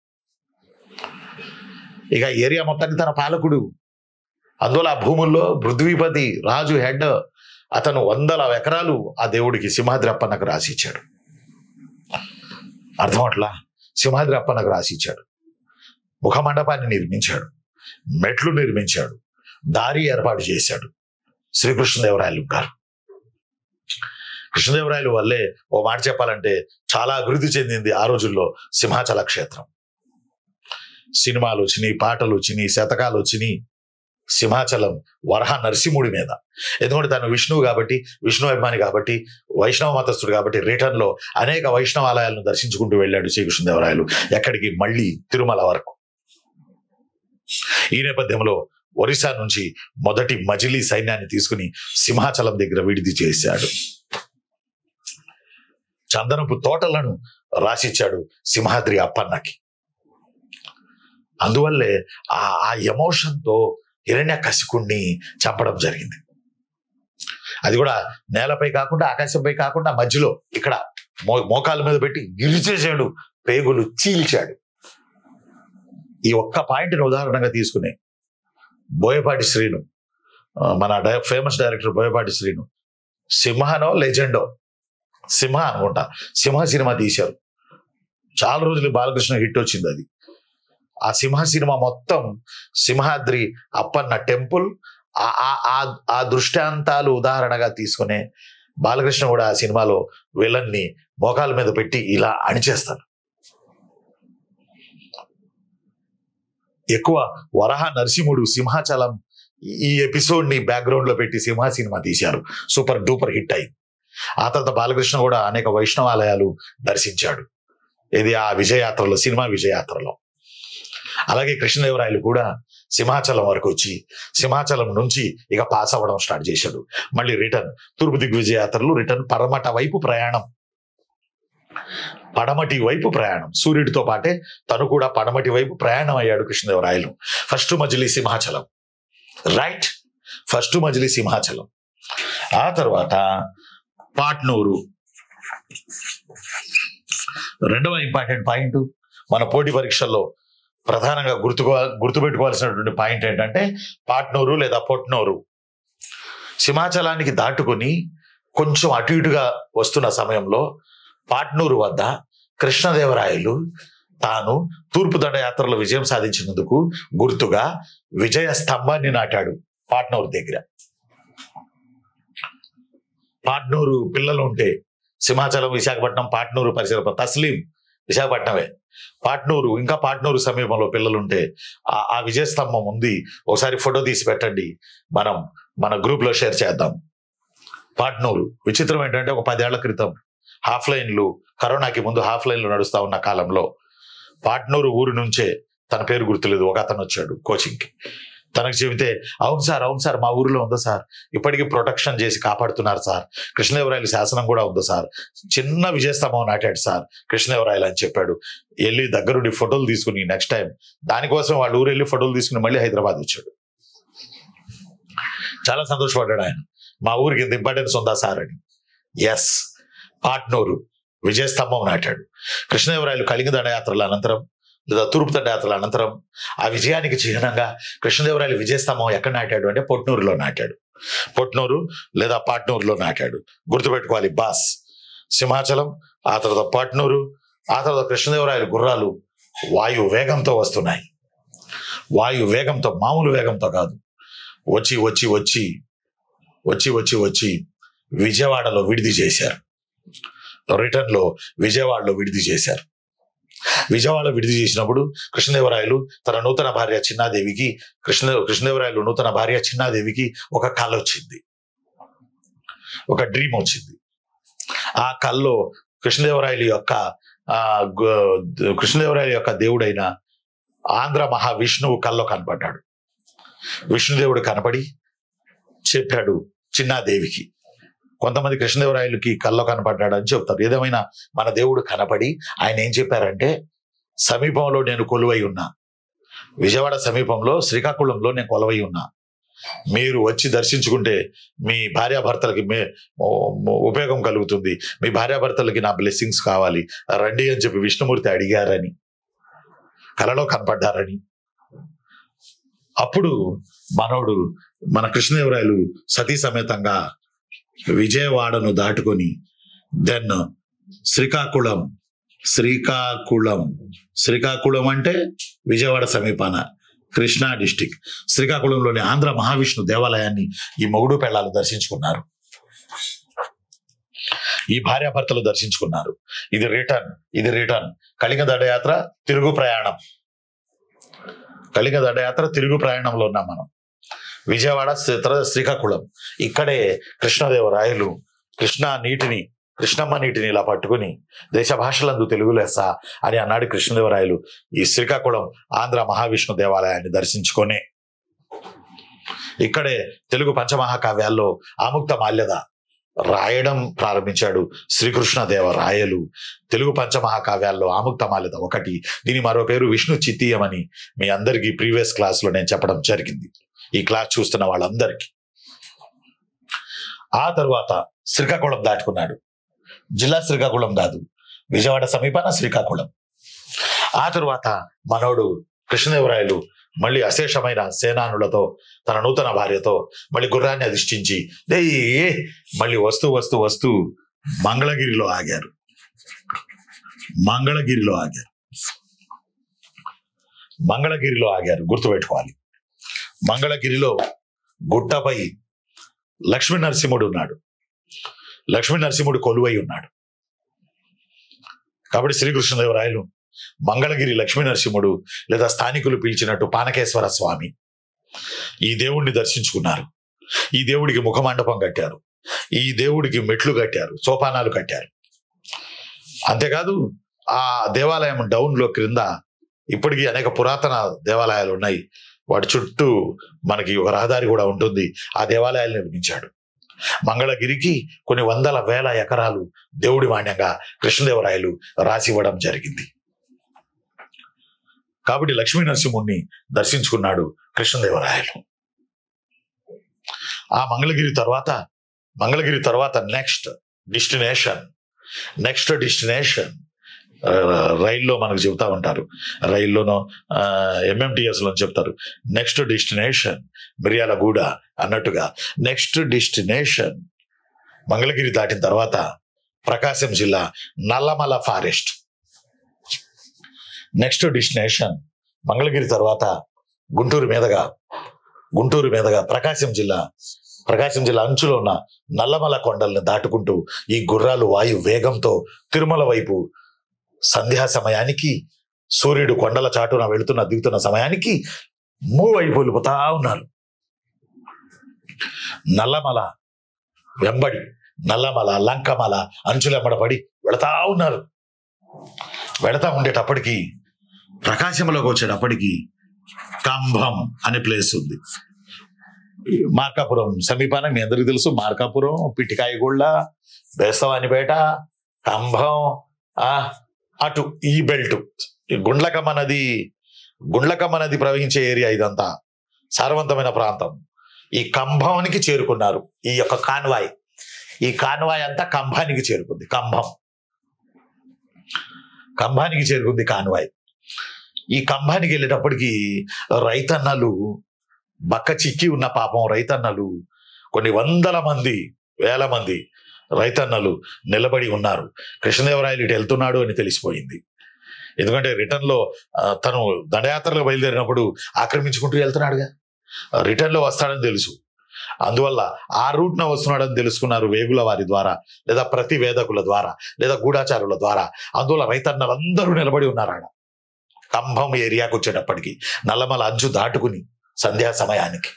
A: ఇక ఏరియా మొత్తానికి తన పాలకుడు అందువల్ల ఆ భూముల్లో పృథ్వీపతి రాజు హెడ్ అతను వందల ఎకరాలు ఆ దేవుడికి సింహాద్రి అప్పన్నకు రాసి ఇచ్చాడు అర్థం అట్లా సింహాద్రి అప్పన్నకు రాసి ఇచ్చాడు ముఖమండపాన్ని నిర్మించాడు మెట్లు నిర్మించాడు దారి ఏర్పాటు చేశాడు శ్రీకృష్ణదేవరాయలు గారు కృష్ణదేవరాయలు వల్లే ఓ మాట చెప్పాలంటే చాలా అభివృద్ధి చెందింది ఆ రోజుల్లో సింహాచల క్షేత్రం సినిమాలు వచ్చినాయి పాటలు వచ్చినాయి శతకాలు వచ్చినాయి సింహాచలం వరహ నరసింహుడి మీద ఎందుకంటే తను విష్ణువు కాబట్టి విష్ణు అభిమాని కాబట్టి వైష్ణవ మతస్థుడు కాబట్టి రిటర్న్ లో అనేక వైష్ణవ ఆలయాలను దర్శించుకుంటూ వెళ్ళాడు శ్రీకృష్ణదేవరాయలు ఎక్కడికి మళ్ళీ తిరుమల వరకు ఈ నేపథ్యంలో ఒరిస్సా నుంచి మొదటి మజిలీ సైన్యాన్ని తీసుకుని సింహాచలం దగ్గర విడిది చేశాడు చందనపు తోటలను రాసిచ్చాడు సింహాద్రి అప్పన్నకి అందువల్లే ఆ ఆ ఎమోషన్తో హిరణ్య కసికుణ్ణి చంపడం జరిగింది అది కూడా నేలపై కాకుండా ఆకాశంపై కాకుండా మధ్యలో ఇక్కడ మో మోకాల మీద పెట్టి గిరిచేశాడు పేగులు చీల్చాడు ఈ ఒక్క పాయింట్ని ఉదాహరణగా తీసుకుని బోయపాటి శ్రీను ఆ, మన డై- ఫేమస్ డైరెక్టర్ బోయపాటి శ్రీను సింహనో లెజెండో సింహ అనుకుంటా సింహ సినిమా తీశారు చాలా రోజులు బాలకృష్ణ హిట్ వచ్చింది అది ఆ సింహ సినిమా మొత్తం సింహాద్రి అప్పన్న టెంపుల్ ఆ- ఆ- ఆ- ఆ దృష్టాంతాలు ఉదాహరణగా తీసుకునే బాలకృష్ణ కూడా ఆ సినిమాలో విలన్ని మోకాల మీద పెట్టి ఇలా అణిచేస్తారు ఎక్కువ వరహ నరసింహుడు సింహాచలం ఈ ఎపిసోడ్ ని బ్యాక్గ్రౌండ్ లో పెట్టి సింహ సినిమా తీశారు సూపర్ డూపర్ హిట్ అయింది ఆ తర్వాత బాలకృష్ణ కూడా అనేక వైష్ణవాలయాలు దర్శించాడు ఇది ఆ విజయయాత్రలో సినిమా విజయయాత్రలో అలాగే కృష్ణదేవరాయలు కూడా సింహాచలం వరకు వచ్చి సింహాచలం నుంచి ఇక పాస్ అవ్వడం స్టార్ట్ చేశాడు మళ్ళీ రిటర్న్ తూర్పు దిగ్విజయాత్రలు రిటర్న్ పడమట వైపు ప్రయాణం పడమటి వైపు ప్రయాణం సూర్యుడితో పాటే తను కూడా పడమటి వైపు ప్రయాణం అయ్యాడు కృష్ణదేవరాయలు ఫస్ట్ మజిలీ సింహాచలం రైట్ ఫస్ట్ మజిలీ సింహాచలం ఆ తర్వాత పాట్నూరు రెండవ ఇంపార్టెంట్ పాయింట్ మన పోటీ పరీక్షల్లో ప్రధానంగా గుర్తుకో గుర్తుపెట్టుకోవాల్సినటువంటి పాయింట్ ఏంటంటే పాట్నూరు లేదా పొట్నూరు సింహాచలానికి దాటుకొని కొంచెం అటు ఇటుగా వస్తున్న సమయంలో పాట్నూరు వద్ద కృష్ణదేవరాయలు తాను తూర్పు దండయాత్రలో విజయం సాధించినందుకు గుర్తుగా విజయ స్తంభాన్ని నాటాడు పాట్నూరు దగ్గర పాట్నూరు పిల్లలు ఉంటే సింహాచలం విశాఖపట్నం పాట్నూరు పరిసర తస్లీం విశాఖపట్నమే పాట్నూరు ఇంకా పాట్నూరు సమీపంలో పిల్లలుంటే ఆ ఆ విజయ స్తంభం ఉంది ఒకసారి ఫోటో తీసి పెట్టండి మనం మన గ్రూప్ లో షేర్ చేద్దాం పాట్నూరు విచిత్రం ఏంటంటే ఒక పదేళ్ల క్రితం హాఫ్ లైన్లు కరోనాకి ముందు హాఫ్ లైన్లు నడుస్తా ఉన్న కాలంలో పాట్నూరు ఊరు నుంచే తన పేరు గుర్తులేదు ఒక అతను వచ్చాడు కోచింగ్కి తనకు చెబితే అవును సార్ అవును సార్ మా ఊరిలో ఉందా సార్ ఇప్పటికీ ప్రొటెక్షన్ చేసి కాపాడుతున్నారు సార్ కృష్ణదేవరాయలు శాసనం కూడా ఉంది సార్ చిన్న విజయస్తంభం నాటాడు సార్ కృష్ణదేవరాయలు అని చెప్పాడు వెళ్ళి దగ్గరుండి ఫోటోలు తీసుకుని నెక్స్ట్ టైం దానికోసం వాళ్ళ ఊరు వెళ్ళి ఫోటోలు తీసుకుని మళ్ళీ హైదరాబాద్ వచ్చాడు చాలా సంతోషపడ్డాడు ఆయన మా ఊరికి ఇంత ఇంపార్టెన్స్ ఉందా సార్ అని ఎస్ పాట్నూరు విజయస్తంభం నాటాడు కృష్ణదేవరాయలు కలింగ దండయాత్రల అనంతరం లేదా తూర్పు దండయాత్రల అనంతరం ఆ విజయానికి చిహ్నంగా కృష్ణదేవరాయలు విజయస్తంభం ఎక్కడ నాటాడు అంటే పొట్నూరులో నాటాడు పొట్నూరు లేదా పాట్నూరులో నాటాడు గుర్తుపెట్టుకోవాలి బాస్ సింహాచలం ఆ తర్వాత పాట్నూరు ఆ తర్వాత కృష్ణదేవరాయలు గుర్రాలు వాయు వేగంతో వస్తున్నాయి వాయు వేగంతో మామూలు వేగంతో కాదు వచ్చి వచ్చి వచ్చి వచ్చి వచ్చి వచ్చి విజయవాడలో విడిది చేశారు రిటర్న్ లో విజయవాడలో విడిది చేశారు విజయవాడలో విడిది చేసినప్పుడు కృష్ణదేవరాయలు తన నూతన భార్య చిన్నాదేవికి కృష్ణ కృష్ణదేవరాయలు నూతన భార్య చిన్నాదేవికి ఒక కళ వచ్చింది ఒక డ్రీమ్ వచ్చింది ఆ కల్లో కృష్ణదేవరాయలు యొక్క ఆ గు- కృష్ణదేవరాయల యొక్క దేవుడైన ఆంధ్ర మహావిష్ణువు కల్లో కనపడ్డాడు విష్ణుదేవుడు కనపడి చెప్పాడు చిన్నాదేవికి కొంతమంది కృష్ణదేవరాయలకి కల్లో కనపడ్డాడు అని చెప్తారు ఏదేమైనా మన దేవుడు కనపడి ఆయన ఏం చెప్పారంటే సమీపంలో నేను కొలువై ఉన్నా విజయవాడ సమీపంలో శ్రీకాకుళంలో నేను కొలువై ఉన్నా మీరు వచ్చి దర్శించుకుంటే మీ భార్యాభర్తలకి మే ఓ- ఓ- ఉపయోగం కలుగుతుంది మీ భార్యాభర్తలకి నా బ్లెస్సింగ్స్ కావాలి రండి అని చెప్పి విష్ణుమూర్తి అడిగారని కలలో కనపడ్డారని అప్పుడు మనోడు మన కృష్ణదేవరాయలు సతీ సమేతంగా విజయవాడను దాటుకొని దెన్ శ్రీకాకుళం శ్రీకాకుళం శ్రీకాకుళం అంటే విజయవాడ సమీపాన కృష్ణా డిస్టిక్ శ్రీకాకుళంలోని ఆంధ్ర మహావిష్ణు దేవాలయాన్ని ఈ మొగుడు పెళ్ళాలు దర్శించుకున్నారు ఈ భార్యాభర్తలు దర్శించుకున్నారు ఇది రిటర్న్ ఇది రిటర్న్ కళింగ దండయాత్ర తిరుగు ప్రయాణం కళింగ దండయాత్ర తిరుగు ప్రయాణంలో ఉన్నాం మనం విజయవాడ శ్రీ- తర్వాత శ్రీకాకుళం ఇక్కడే కృష్ణదేవరాయలు కృష్ణా నీటిని కృష్ణమ్మ నీటిని ఇలా పట్టుకుని దేశ భాషలందు తెలుగు లెస్స అని అన్నాడు కృష్ణదేవరాయలు ఈ శ్రీకాకుళం ఆంధ్ర మహావిష్ణు దేవాలయాన్ని దర్శించుకొని ఇక్కడే తెలుగు పంచమహాకావ్యాల్లో ఆముక్త మాల్యద రాయడం ప్రారంభించాడు శ్రీకృష్ణదేవరాయలు తెలుగు పంచమహాకావ్యాల్లో ఆముక్త మాల్యద ఒకటి దీని మరో పేరు విష్ణు చిత్తీయం అని మీ అందరికీ ప్రీవియస్ క్లాస్ లో నేను చెప్పడం జరిగింది ఈ క్లాస్ చూస్తున్న వాళ్ళందరికీ ఆ తరువాత శ్రీకాకుళం దాటుకున్నాడు జిల్లా శ్రీకాకుళం కాదు విజయవాడ సమీపాన శ్రీకాకుళం ఆ తరువాత మనోడు కృష్ణదేవరాయలు మళ్ళీ అశేషమైన సేనానులతో తన నూతన భార్యతో మళ్ళీ గుర్రాన్ని అధిష్ఠించి "ఏయ్, మళ్ళీ వస్తూ వస్తూ వస్తూ మంగళగిరిలో ఆగారు మంగళగిరిలో ఆగారు మంగళగిరిలో ఆగారు గుర్తుపెట్టుకోవాలి మంగళగిరిలో గుట్టపై లక్ష్మీ నరసింహుడు ఉన్నాడు లక్ష్మీ నరసింహుడు కొలువై ఉన్నాడు కాబట్టి శ్రీకృష్ణదేవరాయలు మంగళగిరి లక్ష్మీ నరసింహుడు లేదా స్థానికులు పిలిచినట్టు పానకేశ్వర స్వామి ఈ దేవుణ్ణి దర్శించుకున్నారు ఈ దేవుడికి ముఖమండపం కట్టారు ఈ దేవుడికి మెట్లు కట్టారు సోపానాలు కట్టారు అంతేకాదు ఆ దేవాలయం డౌన్ లో క్రింద ఇప్పటికీ అనేక పురాతన దేవాలయాలు ఉన్నాయి వాటి చుట్టూ మనకి ఒక రహదారి కూడా ఉంటుంది ఆ దేవాలయాలు నిర్మించాడు మంగళగిరికి కొన్ని వందల వేల ఎకరాలు దేవుడి మాన్యంగా కృష్ణదేవరాయలు రాసి ఇవ్వడం జరిగింది కాబట్టి లక్ష్మీ నరసింహుణ్ణి దర్శించుకున్నాడు కృష్ణదేవరాయలు ఆ మంగళగిరి తర్వాత మంగళగిరి తర్వాత నెక్స్ట్ డెస్టినేషన్ నెక్స్ట్ డెస్టినేషన్ రైల్లో మనకు చెబుతా ఉంటారు రైల్లోనో ఎంఎంటిఎస్ లో చెప్తారు నెక్స్ట్ డెస్టినేషన్ మిర్యాలగూడ అన్నట్టుగా నెక్స్ట్ డెస్టినేషన్ మంగళగిరి దాటిన తర్వాత ప్రకాశం జిల్లా Nallamala forest next destination Mangalagiri తర్వాత గుంటూరు మీదుగా గుంటూరు మీదుగా ప్రకాశం జిల్లా ప్రకాశం జిల్లా అంచులో ఉన్న నల్లమల కొండల్ని దాటుకుంటూ ఈ గుర్రాలు వాయు వేగంతో తిరుమల వైపు సంధ్యా సమయానికి సూర్యుడు కొండల చాటున వెళుతున్న దిగుతున్న సమయానికి మూవ్ అయిపోలిపోతా ఉన్నారు నల్లమల వెంబడి నల్లమల లంకమల అంచులెంబడపడి వెళతా ఉన్నారు వెళతా ఉండేటప్పటికి ప్రకాశంలోకి వచ్చేటప్పటికి కంభం అనే ప్లేస్ ఉంది మార్కాపురం సమీపాన మీ అందరికి తెలుసు మార్కాపురం పిట్టికాయగూళ్ళ బేస్తవానిపేట కంభం ఆ అటు ఈ బెల్ట్ ఈ గుండ్లకమ్మ నది గుండ్లకమ్మ నది ప్రవహించే ఏరియా ఇదంతా సారవంతమైన ప్రాంతం ఈ కంభానికి చేరుకున్నారు ఈ యొక్క కాన్వాయ్ ఈ కాన్వాయ్ అంతా కంభానికి చేరుకుంది కంభం కంభానికి చేరుకుంది కాన్వాయ్ ఈ కంభానికి వెళ్ళేటప్పటికి రైతన్నలు బక్క చిక్కి ఉన్న పాపం రైతన్నలు కొన్ని వందల మంది వేల మంది రైతన్నలు నిలబడి ఉన్నారు కృష్ణదేవరాయలు ఇటు వెళ్తున్నాడు అని తెలిసిపోయింది ఎందుకంటే రిటర్న్ లో ఆ, తను దండయాత్రలో బయలుదేరినప్పుడు ఆక్రమించుకుంటూ వెళ్తున్నాడుగా రిటర్న్ లో వస్తాడని తెలుసు అందువల్ల ఆ రూట్ న వస్తున్నాడని తెలుసుకున్నారు వేగుల వారి ద్వారా లేదా ప్రతి వేదకుల ద్వారా లేదా గూఢాచారుల ద్వారా అందువల్ల రైతన్నలందరూ నిలబడి ఉన్నారు ఆడ కంభం ఏరియాకు వచ్చేటప్పటికి నల్లమల అంచు దాటుకుని సంధ్యా సమయానికి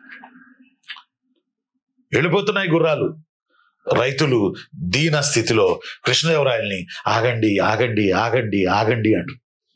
A: వెళ్ళిపోతున్నాయి గుర్రాలు రైతులు దీన స్థితిలో కృష్ణదేవరాయల్ని ఆగండి ఆగండి ఆగండి ఆగండి అంటు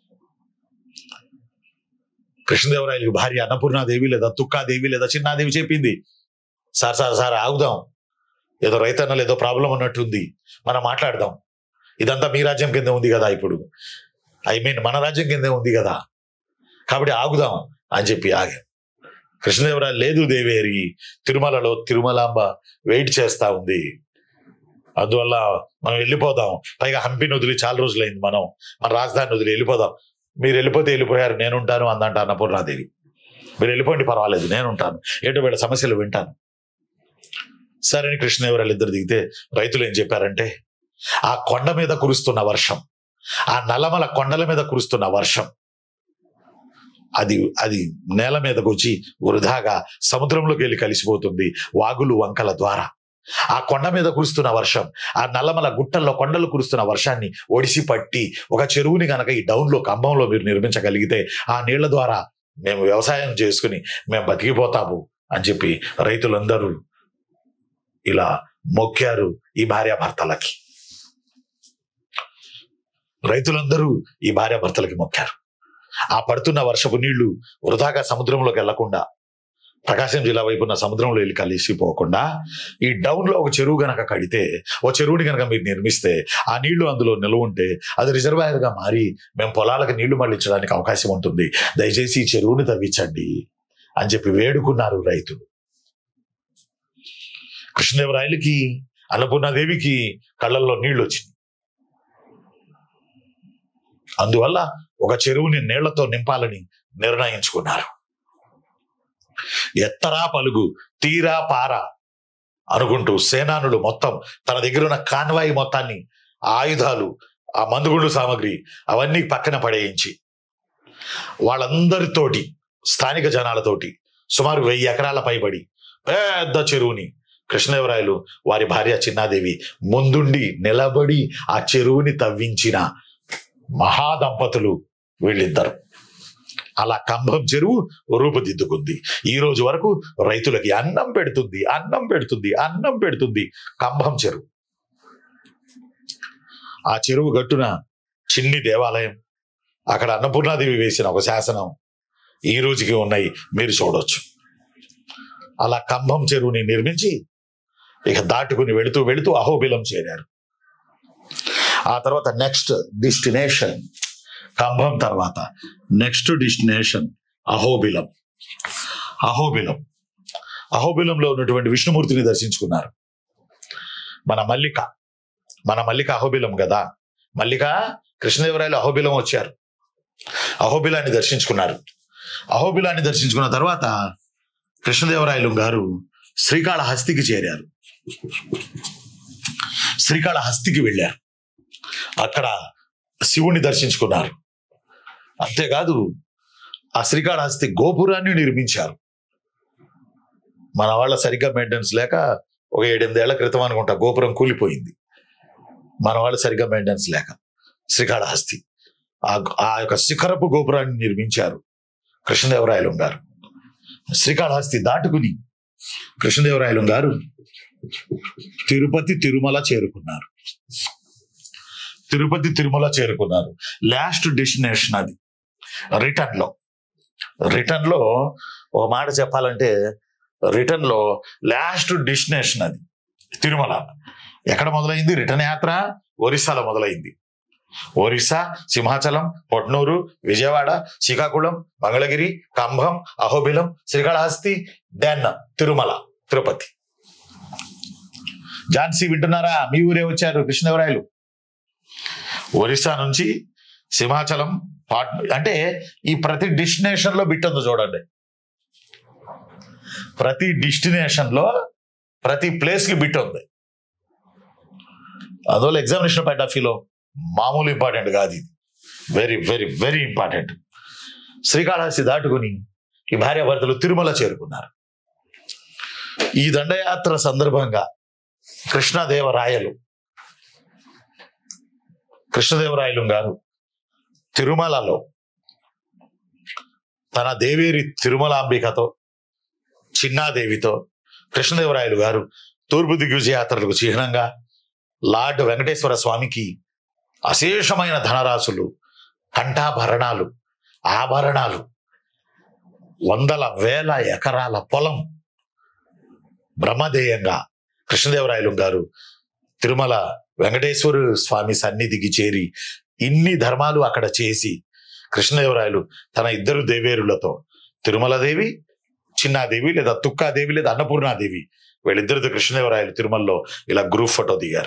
A: కృష్ణదేవరాయలకి భార్య అన్నపూర్ణాదేవి లేదా తుక్కాదేవి లేదా చిన్నాదేవి చెప్పింది సార్ సార్ సార్ ఆగుదాం ఏదో రైతన్నలు ఏదో ప్రాబ్లం ఉన్నట్టుంది మనం మాట్లాడదాం ఇదంతా మీ రాజ్యం కింద ఉంది కదా ఇప్పుడు ఐ మీన్ మన రాజ్యం కిందే ఉంది కదా కాబట్టి ఆగుదాం అని చెప్పి ఆగాం కృష్ణదేవరాయలు లేదు దేవేరి తిరుమలలో తిరుమలాంబ వెయిట్ చేస్తా ఉంది అందువల్ల మనం వెళ్ళిపోదాం పైగా హంపిని వదిలి చాలా రోజులైంది మనం మన రాజధాని వదిలి వెళ్ళిపోదాం మీరు వెళ్ళిపోతే వెళ్ళిపోయారు నేను ఉంటాను అందంట అన్నపూర్ణాదేవి మీరు వెళ్ళిపోండి పర్వాలేదు నేను ఉంటాను ఏంటో వీళ్ళ సమస్యలు వింటాను సరే అని కృష్ణదేవరాయలు ఇద్దరు దిగితే రైతులు ఏం చెప్పారంటే ఆ కొండ మీద కురుస్తున్న వర్షం ఆ నల్లమల కొండల మీద కురుస్తున్న వర్షం అది అది నేల మీదకు వచ్చి వృధాగా సముద్రంలోకి వెళ్ళి కలిసిపోతుంది వాగులు వంకల ద్వారా ఆ కొండ మీద కురుస్తున్న వర్షం ఆ నల్లమల గుట్టల్లో కొండలు కురుస్తున్న వర్షాన్ని ఒడిసి పట్టి ఒక చెరువుని గనక ఈ డౌన్ లో కంభంలో మీరు నిర్మించగలిగితే ఆ నీళ్ల ద్వారా మేము వ్యవసాయం చేసుకుని మేము బతికిపోతాము అని చెప్పి రైతులందరూ ఇలా మొక్కారు ఈ భార్యాభర్తలకి రైతులందరూ ఈ భార్యాభర్తలకి మొక్కారు ఆ పడుతున్న వర్షపు నీళ్లు వృధాగా సముద్రంలోకి వెళ్లకుండా ప్రకాశం జిల్లా వైపున్న సముద్రంలో వెళ్ళి కలిసిపోకుండా ఈ డౌన్ లో ఒక చెరువు గనక కడితే ఓ చెరువుని గనక మీరు నిర్మిస్తే ఆ నీళ్లు అందులో నిల్వ ఉంటే అది రిజర్వాయర్ గా మారి మేము పొలాలకు నీళ్లు మళ్ళించడానికి అవకాశం ఉంటుంది దయచేసి ఈ చెరువుని తవ్వించండి అని చెప్పి వేడుకున్నారు రైతులు కృష్ణదేవరాయలకి అన్నపూర్ణాదేవికి కళ్ళల్లో నీళ్లు వచ్చింది అందువల్ల ఒక చెరువుని నీళ్లతో నింపాలని నిర్ణయించుకున్నారు ఎత్తరా పలుగు తీరా పారా అనుకుంటూ సేనానులు మొత్తం తన దగ్గర ఉన్న కాన్వాయి మొత్తాన్ని ఆయుధాలు ఆ మందుగుండు సామాగ్రి అవన్నీ పక్కన పడేయించి వాళ్ళందరితోటి స్థానిక జనాలతోటి సుమారు వెయ్యి ఎకరాల పైబడి పెద్ద చెరువుని కృష్ణదేవరాయలు వారి భార్య చిన్నాదేవి ముందుండి నిలబడి ఆ చెరువుని తవ్వించిన మహాదంపతులు వీళ్ళిద్దరు అలా కంభం చెరువు రూపుదిద్దుకుంది ఈ రోజు వరకు రైతులకి అన్నం పెడుతుంది అన్నం పెడుతుంది అన్నం పెడుతుంది కంభం చెరువు ఆ చెరువు గట్టున చిన్ని దేవాలయం అక్కడ అన్నపూర్ణాదేవి వేసిన ఒక శాసనం ఈ రోజుకి ఉన్నాయి మీరు చూడొచ్చు అలా కంభం చెరువుని నిర్మించి ఇక దాటుకుని వెళుతూ వెళుతూ అహోబిలం చేరారు ఆ తర్వాత నెక్స్ట్ డెస్టినేషన్ కంభం తర్వాత నెక్స్ట్ డెస్టినేషన్ అహోబిలం అహోబిలం అహోబిలంలో ఉన్నటువంటి విష్ణుమూర్తిని దర్శించుకున్నారు మన మల్లిక మన మల్లిక అహోబిలం కదా మల్లిక కృష్ణదేవరాయలు అహోబిలం వచ్చారు అహోబిలాన్ని దర్శించుకున్నారు అహోబిలాన్ని దర్శించుకున్న తర్వాత కృష్ణదేవరాయలు గారు శ్రీకాళహస్తికి చేరారు శ్రీకాళహస్తికి వెళ్ళారు అక్కడ శివుణ్ణి దర్శించుకున్నారు అంతేకాదు ఆ శ్రీకాళహస్తి గోపురాన్ని నిర్మించారు మన వాళ్ళ సరిగ్గా మెయింటెనెన్స్ లేక ఒక ఏడెనిమిదేళ్ల క్రితం అనుకుంటా గోపురం కూలిపోయింది మన వాళ్ళు సరిగ్గా మెయింటెనెన్స్ లేక శ్రీకాళహస్తి ఆ ఆ యొక్క శిఖరపు గోపురాన్ని నిర్మించారు కృష్ణదేవరాయలు గారు శ్రీకాళహస్తి దాటుకుని కృష్ణదేవరాయలు గారు తిరుపతి తిరుమల చేరుకున్నారు తిరుపతి తిరుమల చేరుకున్నారు లాస్ట్ డెస్టినేషన్ అది రిటర్న్ లో రిటర్న్ లో ఒక మాట చెప్పాలంటే రిటర్న్ లో లాస్ట్ డెస్టినేషన్ అది తిరుమల ఎక్కడ మొదలైంది రిటర్న్ యాత్ర ఒరిస్సాలో మొదలైంది ఒరిస్సా సింహాచలం పొట్నూరు విజయవాడ శ్రీకాకుళం మంగళగిరి కంభం అహోబిలం శ్రీకాళహస్తి దెన్ తిరుమల తిరుపతి ఝాన్సీ వింటున్నారా మీ ఊరే వచ్చారు కృష్ణదేవరాయలు ఒరిస్సా నుంచి సింహాచలం పాట్ అంటే ఈ ప్రతి డెస్టినేషన్ లో బిట్ ఉంది చూడండి ప్రతి డెస్టినేషన్ లో ప్రతి ప్లేస్ కి బిట్ ఉంది అందువల్ల ఎగ్జామినేషన్ పాయింట్ ఆఫ్ వ్యూలో మామూలు ఇంపార్టెంట్ కాదు ఇది very very very important Srikalahasti దాటుకుని ఈ భార్యాభర్తలు తిరుమల చేరుకున్నారు ఈ దండయాత్ర సందర్భంగా కృష్ణదేవరాయలు కృష్ణదేవరాయలు గారు తిరుమలలో తన దేవేరి తిరుమలాంబికతో చిన్నాదేవితో కృష్ణదేవరాయలు గారు తూర్పు దిగ్విజయ యాత్రలకు చిహ్నంగా లార్డ్ వెంకటేశ్వర స్వామికి అశేషమైన ధనరాశులు కంఠాభరణాలు ఆభరణాలు వందల వేల ఎకరాల పొలం బ్రహ్మధేయంగా కృష్ణదేవరాయలు గారు తిరుమల వెంకటేశ్వర స్వామి సన్నిధికి చేరి ఇన్ని ధర్మాలు అక్కడ చేసి కృష్ణదేవరాయలు తన ఇద్దరు దేవేరులతో తిరుమలదేవి చిన్నాదేవి లేదా తుక్కాదేవి లేదా అన్నపూర్ణాదేవి వీళ్ళిద్దరితో కృష్ణదేవరాయలు తిరుమలలో ఇలా గ్రూప్ ఫోటో దిగారు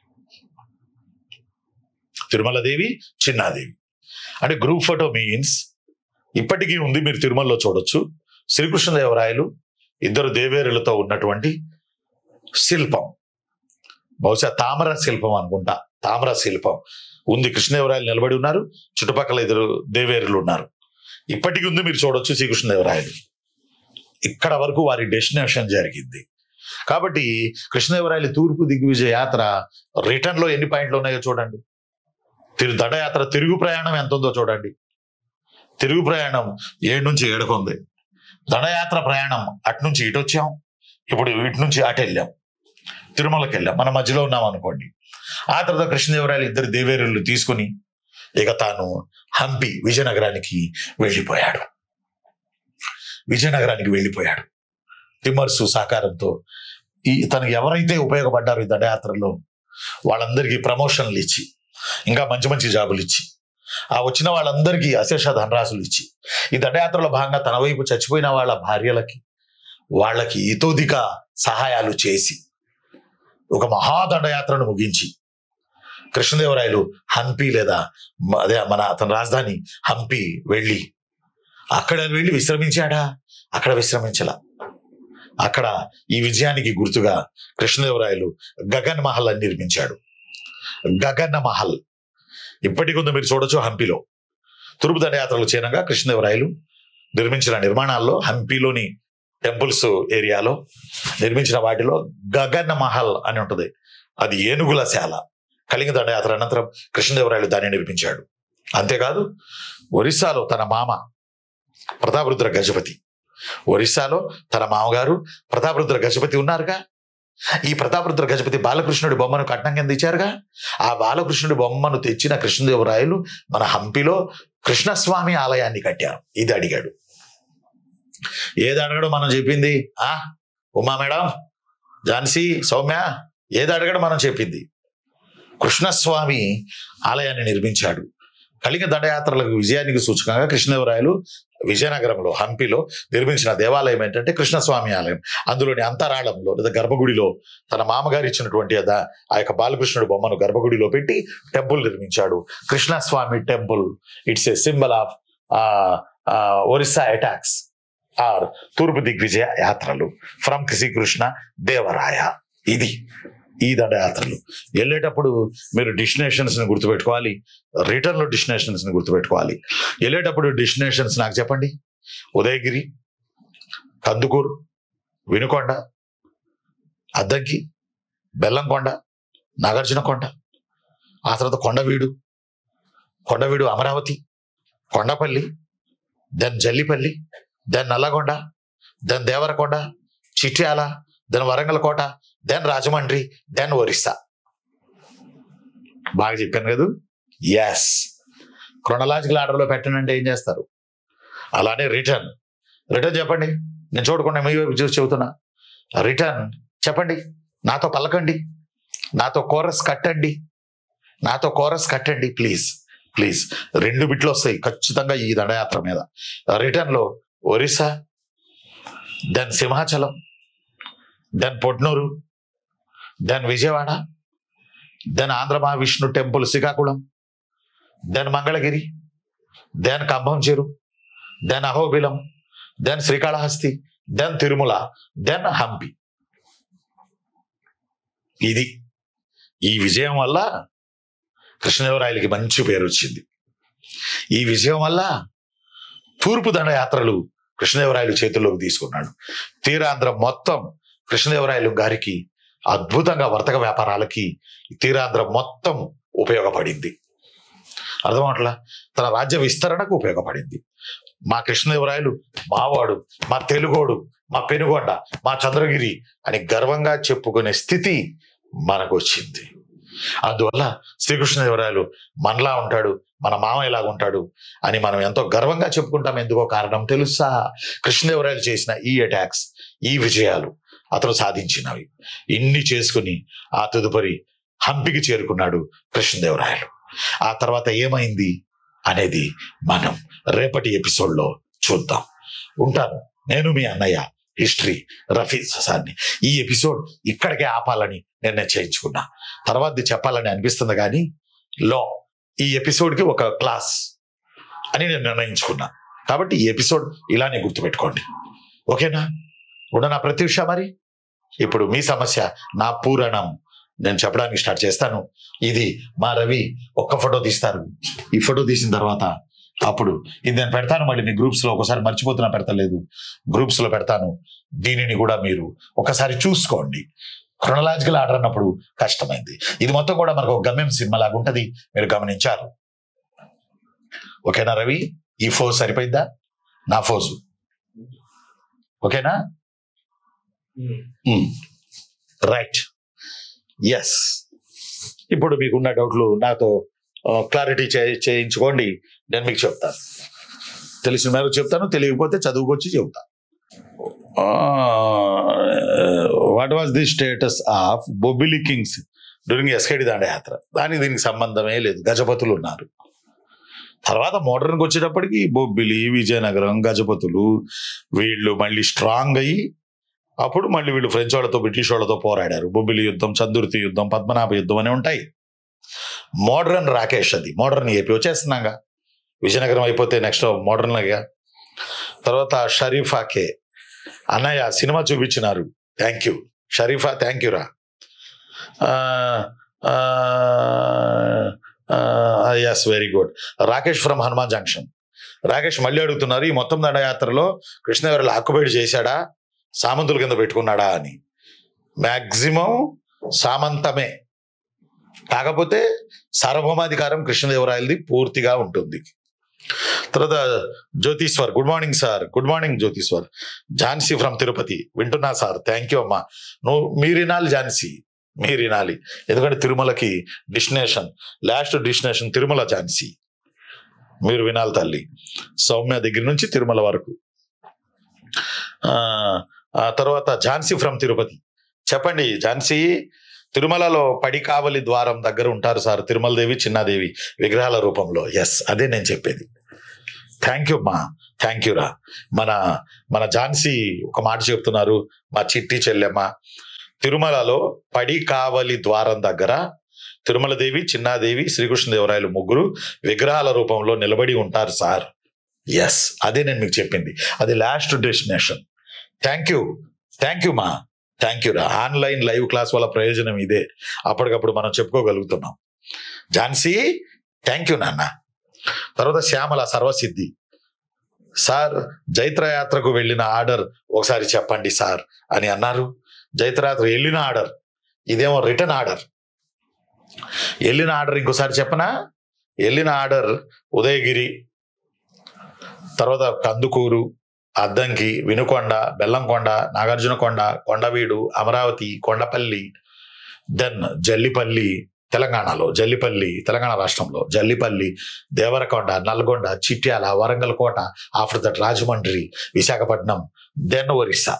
A: తిరుమలదేవి చిన్నాదేవి అంటే గ్రూప్ ఫోటో మీన్స్ ఇప్పటికీ ఉంది మీరు తిరుమలలో చూడొచ్చు శ్రీకృష్ణదేవరాయలు ఇద్దరు దేవేరులతో ఉన్నటువంటి శిల్పం బహుశా తామర శిల్పం అనుకుంటా తామర శిల్పం ఉంది కృష్ణదేవరాయలు నిలబడి ఉన్నారు చుట్టుపక్కల ఇద్దరు దేవేరులు ఉన్నారు ఇప్పటికీ ఉంది మీరు చూడొచ్చు శ్రీకృష్ణదేవరాయలు ఇక్కడ వరకు వారి డెస్టినేషన్ జరిగింది కాబట్టి కృష్ణదేవరాయలు తూర్పు దిగ్విజయ యాత్ర రిటర్న్ లో ఎన్ని పాయింట్లు ఉన్నాయో చూడండి తిరు దండయాత్ర తిరుగు ప్రయాణం ఎంత ఉందో చూడండి తిరుగు ప్రయాణం ఏడు నుంచి ఏడుకు ఉంది దండయాత్ర ప్రయాణం అటు నుంచి ఇటు వచ్చాం ఇప్పుడు ఇటు నుంచి అటు వెళ్ళాం తిరుమలకి వెళ్ళాం మన మధ్యలో ఉన్నాం అనుకోండి ఆ తర్వాత కృష్ణదేవరాయలు ఇద్దరు దేవేరులు తీసుకుని ఇక తాను హంపి విజయనగరానికి వెళ్ళిపోయాడు విజయనగరానికి వెళ్ళిపోయాడు తిమ్మర్సు సహకారంతో ఈ తనకు ఎవరైతే ఉపయోగపడ్డారో ఈ దండయాత్రలో వాళ్ళందరికీ ప్రమోషన్లు ఇచ్చి ఇంకా మంచి మంచి జాబులు ఇచ్చి ఆ వచ్చిన వాళ్ళందరికీ అశేష ధనరాశులు ఇచ్చి ఈ దండయాత్రలో భాగంగా తన వైపు చచ్చిపోయిన వాళ్ళ భార్యలకి వాళ్ళకి ఇతోధిక సహాయాలు చేసి ఒక మహాదండయాత్రను ముగించి కృష్ణదేవరాయలు హంపి లేదా మ- అదే మన తన రాజధాని హంపి వెళ్ళి అక్కడ వెళ్ళి విశ్రమించాడా అక్కడ విశ్రమించలా అక్కడ ఈ విజయానికి గుర్తుగా కృష్ణదేవరాయలు గగన్ మహల్ అని నిర్మించాడు గగన్ మహల్ ఇప్పటికి ఉంది మీరు చూడొచ్చు హంపిలో తూర్పు దండయాత్రలు చేరంగా కృష్ణదేవరాయలు నిర్మించిన నిర్మాణాల్లో హంపిలోని టెంపుల్స్ ఏరియాలో నిర్మించిన వాటిలో గగన్ మహల్ అని ఉంటుంది అది ఏనుగుల శాల కళింగ దండయాత్ర అనంతరం కృష్ణదేవరాయలు దాన్ని నిర్మించాడు అంతేకాదు ఒరిస్సాలో తన మామ ప్రతాపరుద్ర గజపతి ఒరిస్సాలో తన మామగారు ప్రతాపరుద్ర గజపతి ఉన్నారుగా ఈ ప్రతాపరుద్ర గజపతి బాలకృష్ణుడి బొమ్మను కట్నం కింద ఇచ్చారుగా ఆ బాలకృష్ణుడి బొమ్మను తెచ్చిన కృష్ణదేవరాయలు మన హంపిలో కృష్ణస్వామి ఆలయాన్ని కట్టారు ఇది అడిగాడు ఏది అడగడం మనం చెప్పింది ఆ ఉమా మేడం ఝాన్సీ సౌమ్య ఏది అడగడం మనం చెప్పింది కృష్ణస్వామి ఆలయాన్ని నిర్మించాడు కళింగ దండయాత్రలకు విజయానికి సూచకంగా కృష్ణదేవరాయలు విజయనగరంలో హంపిలో నిర్మించిన దేవాలయం ఏంటంటే కృష్ణస్వామి ఆలయం అందులోని అంతరాళంలో లేదా గర్భగుడిలో తన మామగారు ఇచ్చినటువంటి ఆ దా- ఆ యొక్క బాలకృష్ణుడి బొమ్మను గర్భగుడిలో పెట్టి టెంపుల్ నిర్మించాడు Krishnaswamy temple it's a symbol of Orissa attacks or తూర్పు దిగ్విజయ యాత్రలు ఫ్రమ్ శ్రీకృష్ణ దేవరాయ ఇది ఈ దండయాత్రలు వెళ్ళేటప్పుడు మీరు డెస్టినేషన్స్ ని గుర్తుపెట్టుకోవాలి రిటర్న్ లో డెస్టినేషన్స్ ని గుర్తుపెట్టుకోవాలి వెళ్ళేటప్పుడు డెస్టినేషన్స్ నాకు చెప్పండి ఉదయగిరి కందుకూరు వినుకొండ అద్దంకి బెల్లంకొండ నాగార్జునకొండ ఆ తర్వాత Kondaveedu Kondaveedu Amaravati Kondapalli then Jallipalli then Nallagonda then Devarakonda Chityala then Warangal కోట దెన్ రాజమండ్రి దెన్ ఒరిస్సా బాగా చెప్పాను కదా ఎస్ క్రొనలాజికల్ ఆర్డర్లో పెట్టనంటే ఏం చేస్తారు అలానే రిటర్న్ రిటర్న్ చెప్పండి నేను చూడకుండా మీ వైపు చూసి చెబుతున్నా రిటర్న్ చెప్పండి నాతో పలకండి నాతో కోరస్ కట్టండి నాతో కోరస్ కట్టండి ప్లీజ్ ప్లీజ్ రెండు బిట్లు వస్తాయి ఖచ్చితంగా ఈ దండయాత్ర మీద రిటర్న్ లో Orissa then Simhachalam then Potnuru then Vijayawada then Andhra Mahavishnu temple Srikakulam then Mangalagiri then Kambham చెరు then Ahobilam then Srikalahasti then Tirumala then Hampi ఇది ఈ విజయం వల్ల కృష్ణదేవరాయలకి మంచి పేరు వచ్చింది ఈ విజయం వల్ల తూర్పు దండయాత్రలు కృష్ణదేవరాయలు చేతుల్లోకి తీసుకున్నాడు తీరాంధ్ర మొత్తం కృష్ణదేవరాయలు గారికి అద్భుతంగా వర్తక వ్యాపారాలకి తీరాంధ్ర మొత్తం ఉపయోగపడింది అర్థమవట్లా తన రాజ్య విస్తరణకు ఉపయోగపడింది మా కృష్ణదేవరాయలు మావాడు మా తెలుగోడు మా పెనుగొండ మా చంద్రగిరి అని గర్వంగా చెప్పుకునే స్థితి మనకు వచ్చింది అందువల్ల శ్రీకృష్ణదేవరాయలు మనలా ఉంటాడు మన మామ ఇలాగ ఉంటాడు అని మనం ఎంతో గర్వంగా చెప్పుకుంటాం ఎందుకో కారణం తెలుసా కృష్ణదేవరాయలు చేసిన ఈ అటాక్స్ ఈ విజయాలు అతను సాధించినవి ఇన్ని చేసుకుని ఆ తదుపరి హంపికి చేరుకున్నాడు కృష్ణదేవరాయలు ఆ తర్వాత ఏమైంది అనేది మనం రేపటి ఎపిసోడ్లో చూద్దాం ఉంటాను నేను మీ అన్నయ్య హిస్టరీ రఫీ ససాన్ని ఈ ఎపిసోడ్ ఇక్కడికే ఆపాలని నేను నిశ్చయించుకున్నా తర్వాతది చెప్పాలని అనిపిస్తుంది కానీ లో ఈ ఎపిసోడ్కి ఒక క్లాస్ అని నేను నిర్ణయించుకున్నా కాబట్టి ఈ ఎపిసోడ్ ఇలానే గుర్తుపెట్టుకోండి ఓకేనా ఉండనా ప్రత్యూష మరి ఇప్పుడు మీ సమస్య నా పూరణం నేను చెప్పడానికి స్టార్ట్ చేస్తాను ఇది మా రవి ఒక్క ఫోటో తీస్తారు ఈ ఫోటో తీసిన తర్వాత అప్పుడు ఇది నేను పెడతాను మళ్ళీ మీ గ్రూప్స్ లో ఒకసారి మర్చిపోతున్నా పెడతలేదు గ్రూప్స్ లో పెడతాను దీనిని కూడా మీరు ఒకసారి చూసుకోండి క్రొనలాజికల్ ఆర్డర్ అన్నప్పుడు కష్టమైంది ఇది మొత్తం కూడా మనకు ఒక గమ్యం సినిమా లాగా ఉంటది మీరు గమనించారు ఓకేనా రవి ఈ ఫోజ్ సరిపోయిందా నా ఫోజు ఓకేనా రైట్ ఎస్ ఇప్పుడు మీకున్న డౌట్లు నాతో క్లారిటీ చేయించుకోండి నేను మీకు చెప్తాను తెలిసిన మేరకు చెప్తాను తెలియకపోతే చదువుకొచ్చి చెప్తాను what was the status of Bobbili kings during SKD దండయాత్ర దానికి దీనికి సంబంధమే లేదు గజపతులు ఉన్నారు తర్వాత మోడర్న్కి వచ్చేటప్పటికి బొబ్బిలి విజయనగరం గజపతులు వీళ్ళు మళ్ళీ స్ట్రాంగ్ అయ్యి అప్పుడు మళ్ళీ వీళ్ళు ఫ్రెంచ్ వాళ్ళతో బ్రిటిష్ వాళ్ళతో పోరాడారు బొబ్బిలి యుద్ధం చందుర్తి యుద్ధం పద్మనాభ యుద్ధం అని ఉంటాయి మోడర్న్ రాకేష్ అది మోడర్న్ ఏపీ వచ్చేస్తున్నాగా విజయనగరం అయిపోతే నెక్స్ట్ మోడర్న్ తర్వాత షరీఫాకే అన్నయ్య సినిమా చూపించినారు thank you Sharifa thank you రా yes very good Rakesh from Hanuman junction Rakesh మళ్ళీ అడుగుతున్నారు ఈ మొత్తం దండయాత్రలో కృష్ణదేవరాయలు ఆక్యుపైడ్ చేశాడా సామంతుల కింద పెట్టుకున్నాడా అని మ్యాక్సిమం సామంతమే కాకపోతే సార్వభౌమాధికారం కృష్ణదేవరాయలది పూర్తిగా ఉంటుంది తర్వాత Jyothishwar good morning sir good morning Jyothishwar Jhansi from Tirupati వింటున్నా సార్ థ్యాంక్ యూ అమ్మా నువ్వు మీరు వినాలి ఝాన్సీ మీరు వినాలి ఎందుకంటే తిరుమలకి destination last destination Tirumala Jhansi మీరు వినాలి తల్లి సౌమ్య దగ్గర నుంచి తిరుమల వరకు ఆ, ఆ తర్వాత ఝాన్సీ ఫ్రమ్ తిరుపతి చెప్పండి ఝాన్సీ తిరుమలలో పడి కావలి ద్వారం దగ్గర ఉంటారు సార్ తిరుమల దేవి చిన్నాదేవి విగ్రహాల రూపంలో ఎస్ అదే నేను చెప్పేది థ్యాంక్ యూ మా థ్యాంక్ యూ రా మన మన ఝాన్సీ ఒక మాట చెప్తున్నారు మా చిట్టి చెల్లెమ్మ తిరుమలలో పడి కావలి ద్వారం దగ్గర తిరుమల దేవి చిన్నాదేవి శ్రీకృష్ణదేవరాయలు ముగ్గురు విగ్రహాల రూపంలో నిలబడి ఉంటారు సార్ ఎస్ అదే నేను మీకు చెప్పింది అది last destination thank you thank you మా థ్యాంక్ యూ రా ఆన్లైన్ లైవ్ క్లాస్ వల్ల ప్రయోజనం ఇదే అప్పటికప్పుడు మనం చెప్పుకోగలుగుతున్నాం ఝాన్సీ థ్యాంక్ యూ నాన్న తర్వాత శ్యామల సర్వసిద్ధి సార్ జైత్రయాత్రకు వెళ్ళిన ఆర్డర్ ఒకసారి చెప్పండి సార్ అని అన్నారు జైత్రయాత్ర వెళ్ళిన ఆర్డర్ ఇదేమో రిటర్న్ ఆర్డర్ వెళ్ళిన ఆర్డర్ ఇంకోసారి చెప్పనా వెళ్ళిన ఆర్డర్ ఉదయగిరి తర్వాత కందుకూరు అద్దంకి వినుకొండ బెల్లంకొండ నాగార్జునకొండ కొండవీడు అమరావతి కొండపల్లి దెన్ జల్లిపల్లి తెలంగాణలో జల్లిపల్లి తెలంగాణ రాష్ట్రంలో జల్లిపల్లి దేవరకొండ నల్గొండ చిట్యాల వరంగల్ కోట after that Rajahmundry Visakhapatnam then Orissa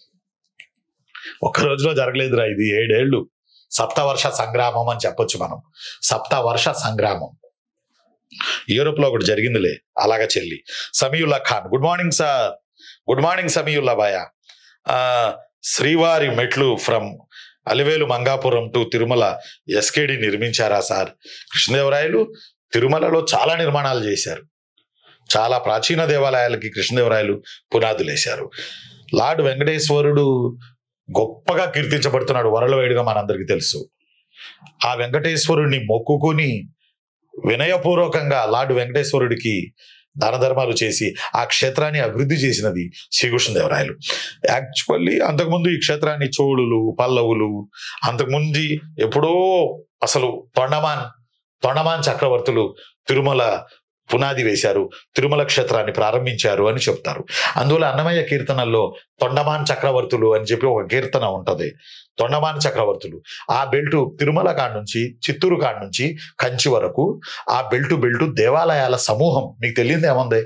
A: ఒక్క రోజులో జరగలేదురా ఇది ఏడేళ్లు సప్తవర్ష సంగ్రామం అని చెప్పొచ్చు మనం సప్తవర్ష సంగ్రామం యూరోప్ లో ఒకటి జరిగిందిలే అలాగా చెల్లి Samiullah Khan good morning sir good morning Samiullah బాయ ఆ, శ్రీవారి మెట్లు from Alivelu Mangapuram to Tirumala SKD నిర్మించారా సార్ కృష్ణదేవరాయలు తిరుమలలో చాలా నిర్మాణాలు చేశారు చాలా ప్రాచీన దేవాలయాలకి కృష్ణదేవరాయలు పునాదులేశారు లార్డ్ వెంకటేశ్వరుడు గొప్పగా కీర్తించబడుతున్నాడు వరలవేడిగా మనందరికీ తెలుసు ఆ వెంకటేశ్వరుడిని మొక్కుకొని వినయపూర్వకంగా లార్డ్ వెంకటేశ్వరుడికి దాన ధర్మాలు చేసి ఆ క్షేత్రాన్ని అభివృద్ధి చేసినది శ్రీకృష్ణదేవరాయలు యాక్చువల్లీ అంతకుముందు ఈ క్షేత్రాన్ని చోళులు పల్లవులు అంతకుముందు ఎప్పుడో అసలు తొండమాన్ తొండమాన్ చక్రవర్తులు తిరుమల పునాది వేశారు తిరుమల క్షేత్రాన్ని ప్రారంభించారు అని చెప్తారు అందువల్ల అన్నమయ్య కీర్తనల్లో తొండమాన్ చక్రవర్తులు అని చెప్పి ఒక కీర్తన ఉంటది తొండమాన్ చక్రవర్తులు ఆ బెల్ట్ తిరుమల కాడ నుంచి చిత్తూరు కాడ నుంచి కంచి వరకు ఆ బెల్టు బెల్టు దేవాలయాల సమూహం మీకు తెలియదు ఏముంది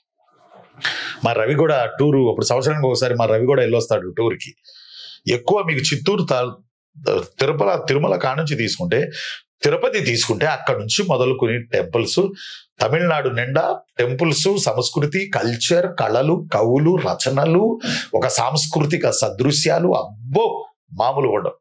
A: మా రవి కూడా టూరు అప్పుడు సంవత్సరానికి ఒకసారి మా రవి కూడా వెళ్ళొస్తాడు టూర్కి ఎక్కువ మీకు చిత్తూరు తా- తిరుపల తిరుమల కాడ నుంచి తీసుకుంటే తిరుపతి తీసుకుంటే అక్కడ నుంచి మొదలుకొని టెంపుల్స్ తమిళనాడు నిండా టెంపుల్స్ సంస్కృతి కల్చర్ కళలు కవులు రచనలు ఒక సాంస్కృతిక సదృశ్యాలు అబ్బో మామూలు ఉండవు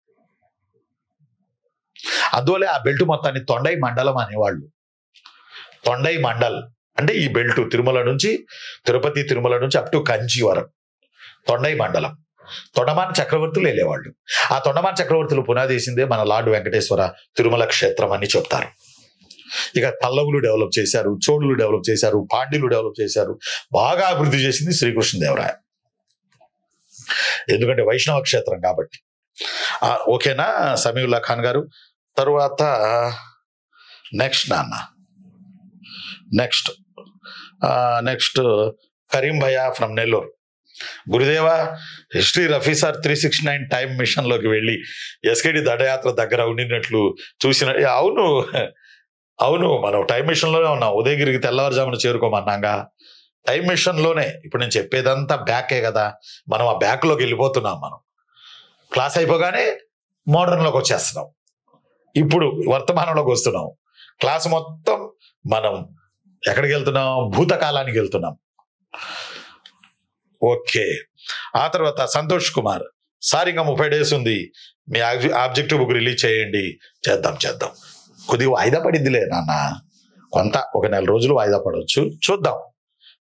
A: అందువల్లే ఆ బెల్ట్ మొత్తాన్ని తొండై మండలం అనేవాళ్ళు తొండై మండల్ అంటే ఈ బెల్ట్ తిరుమల నుంచి తిరుపతి తిరుమల నుంచి అప్ టు కంచి వరకు తొండై మండలం తొండమాన్ చక్రవర్తులు వెళ్ళేవాళ్ళు ఆ తొండమాన్ చక్రవర్తులు పునాదేసిందే మన లార్డ్ వెంకటేశ్వర తిరుమల క్షేత్రం అని చెప్తారు ఇక పల్లవులు డెవలప్ చేశారు చోళులు డెవలప్ చేశారు పాండ్యులు డెవలప్ చేశారు బాగా అభివృద్ధి చేసింది శ్రీకృష్ణదేవరాయ ఎందుకంటే వైష్ణవ క్షేత్రం కాబట్టి ఆ, ఓకేనా సమీవుల్లా ఖాన్ గారు తరువాత నెక్స్ట్ నాన్న నెక్స్ట్ నెక్స్ట్ కరీం భయ్య from Nellore Gurudeva history Rafi sir three six nine time mission లోకి వెళ్ళి ఎస్కేడి దండయాత్ర దగ్గర ఉండినట్లు చూసిన ఏ, అవును అవును మనం టైం మిషన్ లోనే ఉన్నాం ఉదయగిరికి తెల్లవారుజామున చేరుకోమన్నాగా టైం మిషన్ లోనే ఇప్పుడు నేను చెప్పేదంతా బ్యాకే కదా మనం ఆ బ్యాక్ లోకి వెళ్ళిపోతున్నాం మనం క్లాస్ అయిపోగానే మోడర్న్ లోకి వచ్చేస్తున్నాం ఇప్పుడు వర్తమానంలోకి వస్తున్నాం క్లాస్ మొత్తం మనం ఎక్కడికి వెళ్తున్నాం భూతకాలానికి వెళ్తున్నాం ఓకే ఆ తర్వాత సంతోష్ కుమార్ సార్ ఇంకా ముప్పై డేస్ ఉంది మీ ఆబ్జెక్టివ్ బుక్ రిలీజ్ చేయండి చేద్దాం చేద్దాం కొద్దిగా వాయిదా పడిందిలే నాన్న కొంత ఒక నెల రోజులు వాయిదా పడవచ్చు చూద్దాం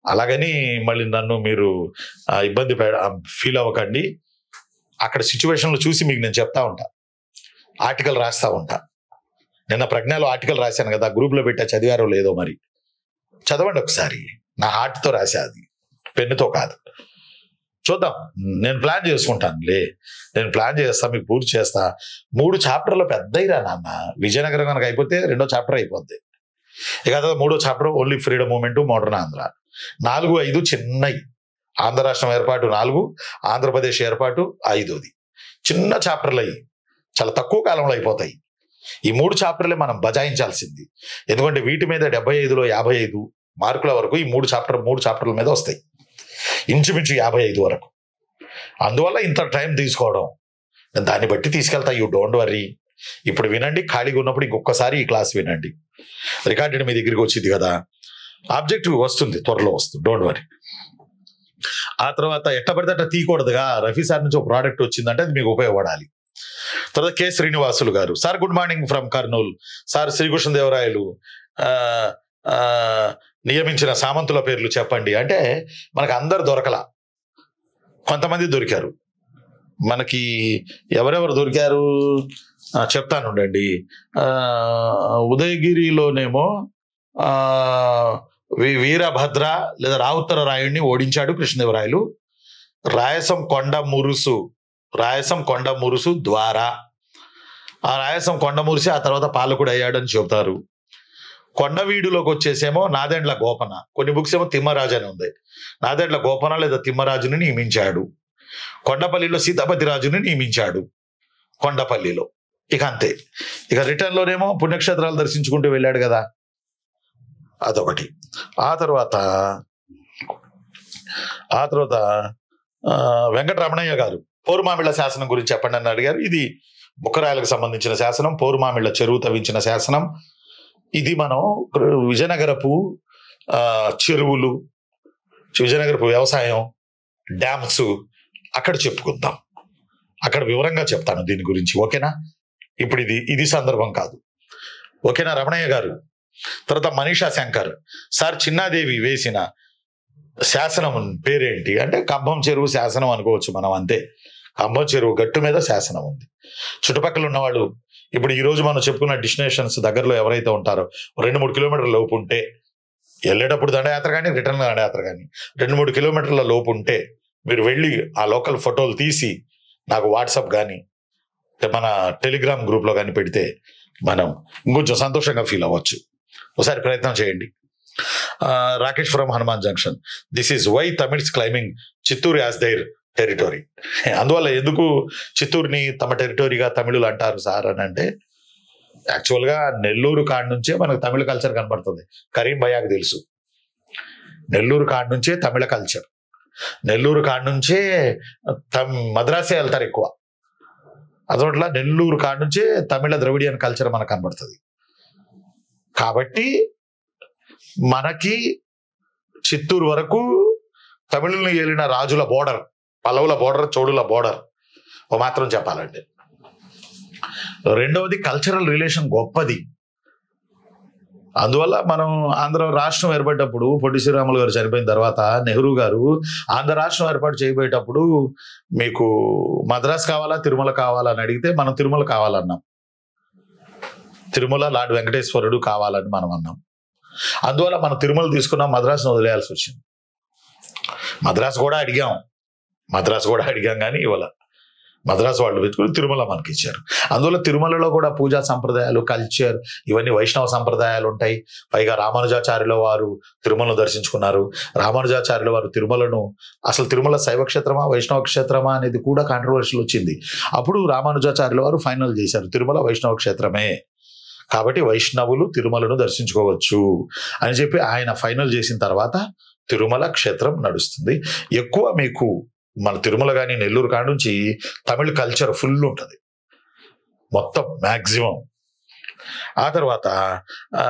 A: అలాగని మళ్ళీ నన్ను మీరు ఆ, ఇబ్బంది ఫీల్ అవ్వకండి అక్కడ సిచ్యువేషన్లు చూసి మీకు నేను చెప్తా ఉంటా ఆర్టికల్ రాస్తా ఉంటా నిన్న ప్రజ్ఞలో ఆర్టికల్ రాశాను కదా గ్రూప్లో పెట్టా చదివారో లేదో మరి చదవండి ఒకసారి నా హార్ట్తో రాసా అది పెన్నుతో కాదు చూద్దాం నేను ప్లాన్ చేసుకుంటాను లే నేను ప్లాన్ చేస్తా మీకు పూర్తి చేస్తా మూడు చాప్టర్లు పెద్దయిరా నాన్న విజయనగరం కనుక అయిపోతే రెండో చాప్టర్ అయిపోద్ది ఇక తర్వాత మూడో chapter only freedom movement modern Andhra నాలుగు ఐదు చిన్నవి ఆంధ్ర రాష్ట్రం ఏర్పాటు నాలుగు ఆంధ్రప్రదేశ్ ఏర్పాటు ఐదోది చిన్న చాప్టర్లు అయ్యి చాలా తక్కువ కాలంలో అయిపోతాయి ఈ మూడు చాప్టర్లే మనం బజాయించాల్సింది ఎందుకంటే వీటి మీద డెబ్బై ఐదులో యాభై ఐదు మార్కుల వరకు ఈ మూడు చాప్టర్ మూడు చాప్టర్ల మీద వస్తాయి ఇంచుమించు యాభై ఐదు వరకు అందువల్ల ఇంత టైం తీసుకోవడం నేను దాన్ని బట్టి తీసుకెళ్తా యూ డోంట్ వరీ ఇప్పుడు వినండి ఖాళీగా ఉన్నప్పుడు ఇంకొకసారి ఈ క్లాస్ వినండి రికార్డెడ్ మీ దగ్గరికి వచ్చింది కదా ఆబ్జెక్టివ్ వస్తుంది త్వరలో వస్తుంది డోంట్ వరీ ఆ తర్వాత ఎట్ట పడితే అట్ట తీయకూడదుగా రఫీ సార్ నుంచి ఒక ప్రోడక్ట్ వచ్చిందంటే అది మీకు ఉపయోగపడాలి తర్వాత K Srinivasulu garu sir good morning from Kurnool sir Srikrishnadevarayalu ఆ, ఆ, నియమించిన సామంతుల పేర్లు చెప్పండి అంటే మనకు అందరు దొరకల కొంతమంది దొరికారు మనకి ఎవరెవరు దొరికారు ఆ, చెప్తాను ఉండండి ఆ, ఉదయగిరిలోనేమో ఆ, వీ- వీరభద్ర లేదా రావుత్తర రాయుడిని ఓడించాడు కృష్ణదేవరాయలు రాయసం కొండ మురుసు రాయసం కొండ మురుసు ద్వారా ఆ రాయసం కొండ మురిసి ఆ తర్వాత పాలకుడు అయ్యాడని చెబుతారు కొండవీడులోకి వచ్చేసేమో నాదెండ్ల గోపన కొన్ని బుక్స్ ఏమో తిమ్మరాజు అని ఉంది నాదెండ్ల గోపన లేదా తిమ్మరాజుని నియమించాడు కొండపల్లిలో సీతాపతి రాజుని నియమించాడు కొండపల్లిలో ఇక అంతే ఇక రిటర్న్ లోనేమో పుణ్యక్షేత్రాలు దర్శించుకుంటూ వెళ్ళాడు కదా అదొకటి ఆ తర్వాత ఆ తర్వాత ఆ, వెంకటరమణయ్య గారు పోరుమామిళ్ళ శాసనం గురించి చెప్పండి అని అడిగారు ఇది బుక్కరాయలకు సంబంధించిన శాసనం పోరుమామిళ్ళ చెరువు తవ్వించిన శాసనం ఇది మనం విజయనగరపు ఆ, చెరువులు విజయనగరపు వ్యవసాయం డ్యామ్స్ అక్కడ చెప్పుకుందాం అక్కడ వివరంగా చెప్తాను దీని గురించి ఓకేనా ఇప్పుడు ఇది ఇది సందర్భం కాదు ఓకేనా రమణయ్య గారు తర్వాత మనీషా శంకర్ సార్ చిన్నాదేవి వేసిన శాసనం పేరేంటి అంటే కంభం చెరువు శాసనం అనుకోవచ్చు మనం అంతే కంభం చెరువు గట్టు మీద శాసనం ఉంది చుట్టుపక్కల ఉన్నవాళ్ళు ఇప్పుడు ఈ రోజు మనం చెప్పుకున్న డెస్టినేషన్స్ దగ్గరలో ఎవరైతే ఉంటారో రెండు మూడు కిలోమీటర్ల లోపు ఉంటే వెళ్ళేటప్పుడు దండయాత్ర కానీ రిటర్న్ దండయాత్ర కానీ రెండు మూడు కిలోమీటర్ల లోపు ఉంటే మీరు వెళ్ళి ఆ లోకల్ ఫోటోలు తీసి నాకు వాట్సాప్ కానీ మన టెలిగ్రామ్ గ్రూప్లో కానీ పెడితే మనం ఇంకొంచెం సంతోషంగా ఫీల్ అవ్వచ్చు ఒకసారి ప్రయత్నం చేయండి ఆ, Rakesh from Hanuman junction this is why Tamils claiming Chittoor as their territory అందువల్ల ఎందుకు చిత్తూరుని తమ టెరిటరీగా తమిళులు అంటారు సార్ అని అంటే యాక్చువల్గా నెల్లూరు కాడ నుంచే మనకు తమిళ కల్చర్ కనబడుతుంది కరీం భయాకు తెలుసు నెల్లూరు కాడ నుంచే తమిళ కల్చర్ నెల్లూరు కాడ నుంచే తమ్ మద్రాసే వెళ్తారు ఎక్కువ అదొట్లా నెల్లూరు కాడ నుంచే తమిళ ద్రవిడియన్ కల్చర్ మనకు కనబడుతుంది కాబట్టి మనకి చిత్తూరు వరకు తమిళుల్ని ఏలిన రాజుల బోర్డర్ పల్లవుల బోర్డర్ చోడుల బోర్డర్ ఓ మాత్రం చెప్పాలంటే రెండవది కల్చరల్ రిలేషన్ గొప్పది అందువల్ల మనం ఆంధ్ర రాష్ట్రం ఏర్పడ్డప్పుడు పొట్టి శ్రీరాములు గారు చనిపోయిన తర్వాత నెహ్రూ గారు ఆంధ్ర రాష్ట్రం ఏర్పాటు చేయబోయేటప్పుడు మీకు మద్రాస్ కావాలా తిరుమల కావాలా అని అడిగితే మనం తిరుమల కావాలన్నాం తిరుమల లార్డ్ వెంకటేశ్వరుడు కావాలని మనం అన్నాం అందువల్ల మనం తిరుమల తీసుకున్నాం మద్రాసును వదిలేయాల్సి వచ్చింది మద్రాసు కూడా అడిగాం మద్రాసు కూడా అడిగాం కానీ ఇవాళ మద్రాసు వాళ్ళు వెతుకుని తిరుమల మనకి ఇచ్చారు అందువల్ల తిరుమలలో కూడా పూజా సంప్రదాయాలు కల్చర్ ఇవన్నీ వైష్ణవ సంప్రదాయాలు ఉంటాయి పైగా రామానుజాచార్యుల వారు తిరుమలను దర్శించుకున్నారు రామానుజాచార్యుల వారు తిరుమలను అసలు తిరుమల శైవ క్షేత్రమా వైష్ణవ క్షేత్రమా అనేది కూడా కాంట్రవర్షియల్ వచ్చింది అప్పుడు రామానుజాచార్యుల వారు ఫైనల్ చేశారు తిరుమల వైష్ణవ క్షేత్రమే కాబట్టి వైష్ణవులు తిరుమలను దర్శించుకోవచ్చు అని చెప్పి ఆయన ఫైనల్ చేసిన తర్వాత తిరుమల క్షేత్రం నడుస్తుంది ఎక్కువ మీకు మన తిరుమల కానీ నెల్లూరు కాడ నుంచి తమిళ కల్చర్ ఫుల్ ఉంటుంది మొత్తం మ్యాక్సిమం ఆ తర్వాత ఆ,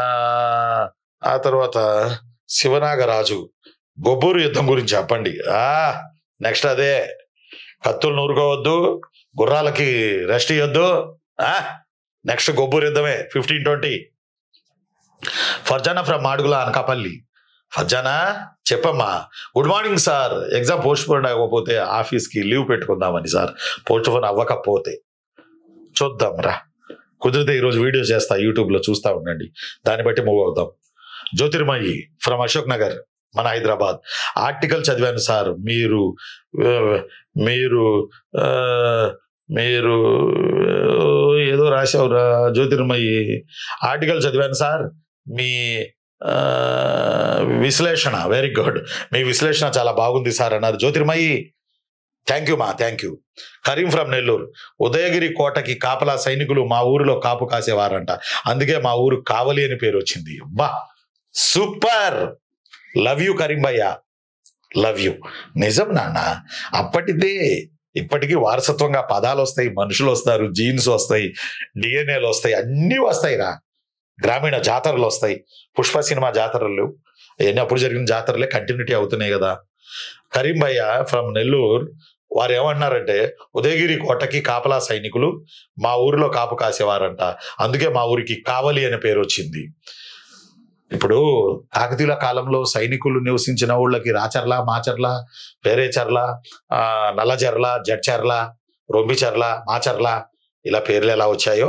A: ఆ తర్వాత శివనాగరాజు గొబ్బూరు యుద్ధం గురించి చెప్పండి ఆ నెక్స్ట్ అదే కత్తులు నూరుకోవద్దు గుర్రాలకి రెస్ట్ ఇవ్వద్దు ఆ నెక్స్ట్ గొబ్బూరు యుద్ధమే fifteen twenty Farzana from Madugula Anakapalli Farzana చెప్పమ్మా good morning sir exam postpone అవ్వకపోతే ఆఫీస్కి లీవ్ పెట్టుకుందామని సార్ పోస్ట్ పోన్ అవ్వకపోతే చూద్దాం రా కుదిరితే ఈరోజు వీడియో చేస్తా యూట్యూబ్లో చూస్తూ ఉండండి దాన్ని బట్టి మూవ్ అవుదాం జ్యోతిర్మయి ఫ్రమ్ అశోక్ నగర్ మన హైదరాబాద్ ఆర్టికల్ చదివాను సార్ మీరు ఆ, మీరు ఆ, మీరు ఆ, ఏదో రాశావురా జ్యోతిర్మయి ఆర్టికల్ చదివాను సార్ మీ ఆ, విశ్లేషణ వెరీ గుడ్ మీ విశ్లేషణ చాలా బాగుంది సార్ అన్నారు జ్యోతిర్మయి థ్యాంక్ యూ మా thank you Karim from Nellore Udayagiri కోటకి కాపలా సైనికులు మా ఊరిలో కాపు కాసేవారంట అందుకే మా ఊరు కావలి అని పేరు వచ్చింది బా సూపర్ లవ్ యూ కరీం భయ్య లవ్ యూ నిజం నాన్న అప్పటిదే ఇప్పటికీ వారసత్వంగా పదాలు వస్తాయి మనుషులు వస్తారు జీన్స్ వస్తాయి డిఎన్ఏలు వస్తాయి అన్నీ వస్తాయి రా గ్రామీణ జాతరలు వస్తాయి పుష్ప సినిమా జాతరలు అవన్నీ అప్పుడు జరిగిన జాతరలే కంటిన్యూటీ అవుతున్నాయి కదా కరీం భయ్య ఫ్రమ్ నెల్లూరు వారు ఏమన్నారంటే ఉదయగిరి కోటకి కాపలా సైనికులు మా ఊరిలో కాపు కాసేవారంట అందుకే మా ఊరికి కావలి అనే పేరు వచ్చింది ఇప్పుడు కాకతీయుల కాలంలో సైనికులు నివసించిన ఊళ్ళకి రాచర్ల మాచర్ల పేరేచర్ల ఆ, నల్లజర్ల జడ్చర్ల రొంబిచర్ల మాచర్ల ఇలా పేర్లు ఎలా వచ్చాయో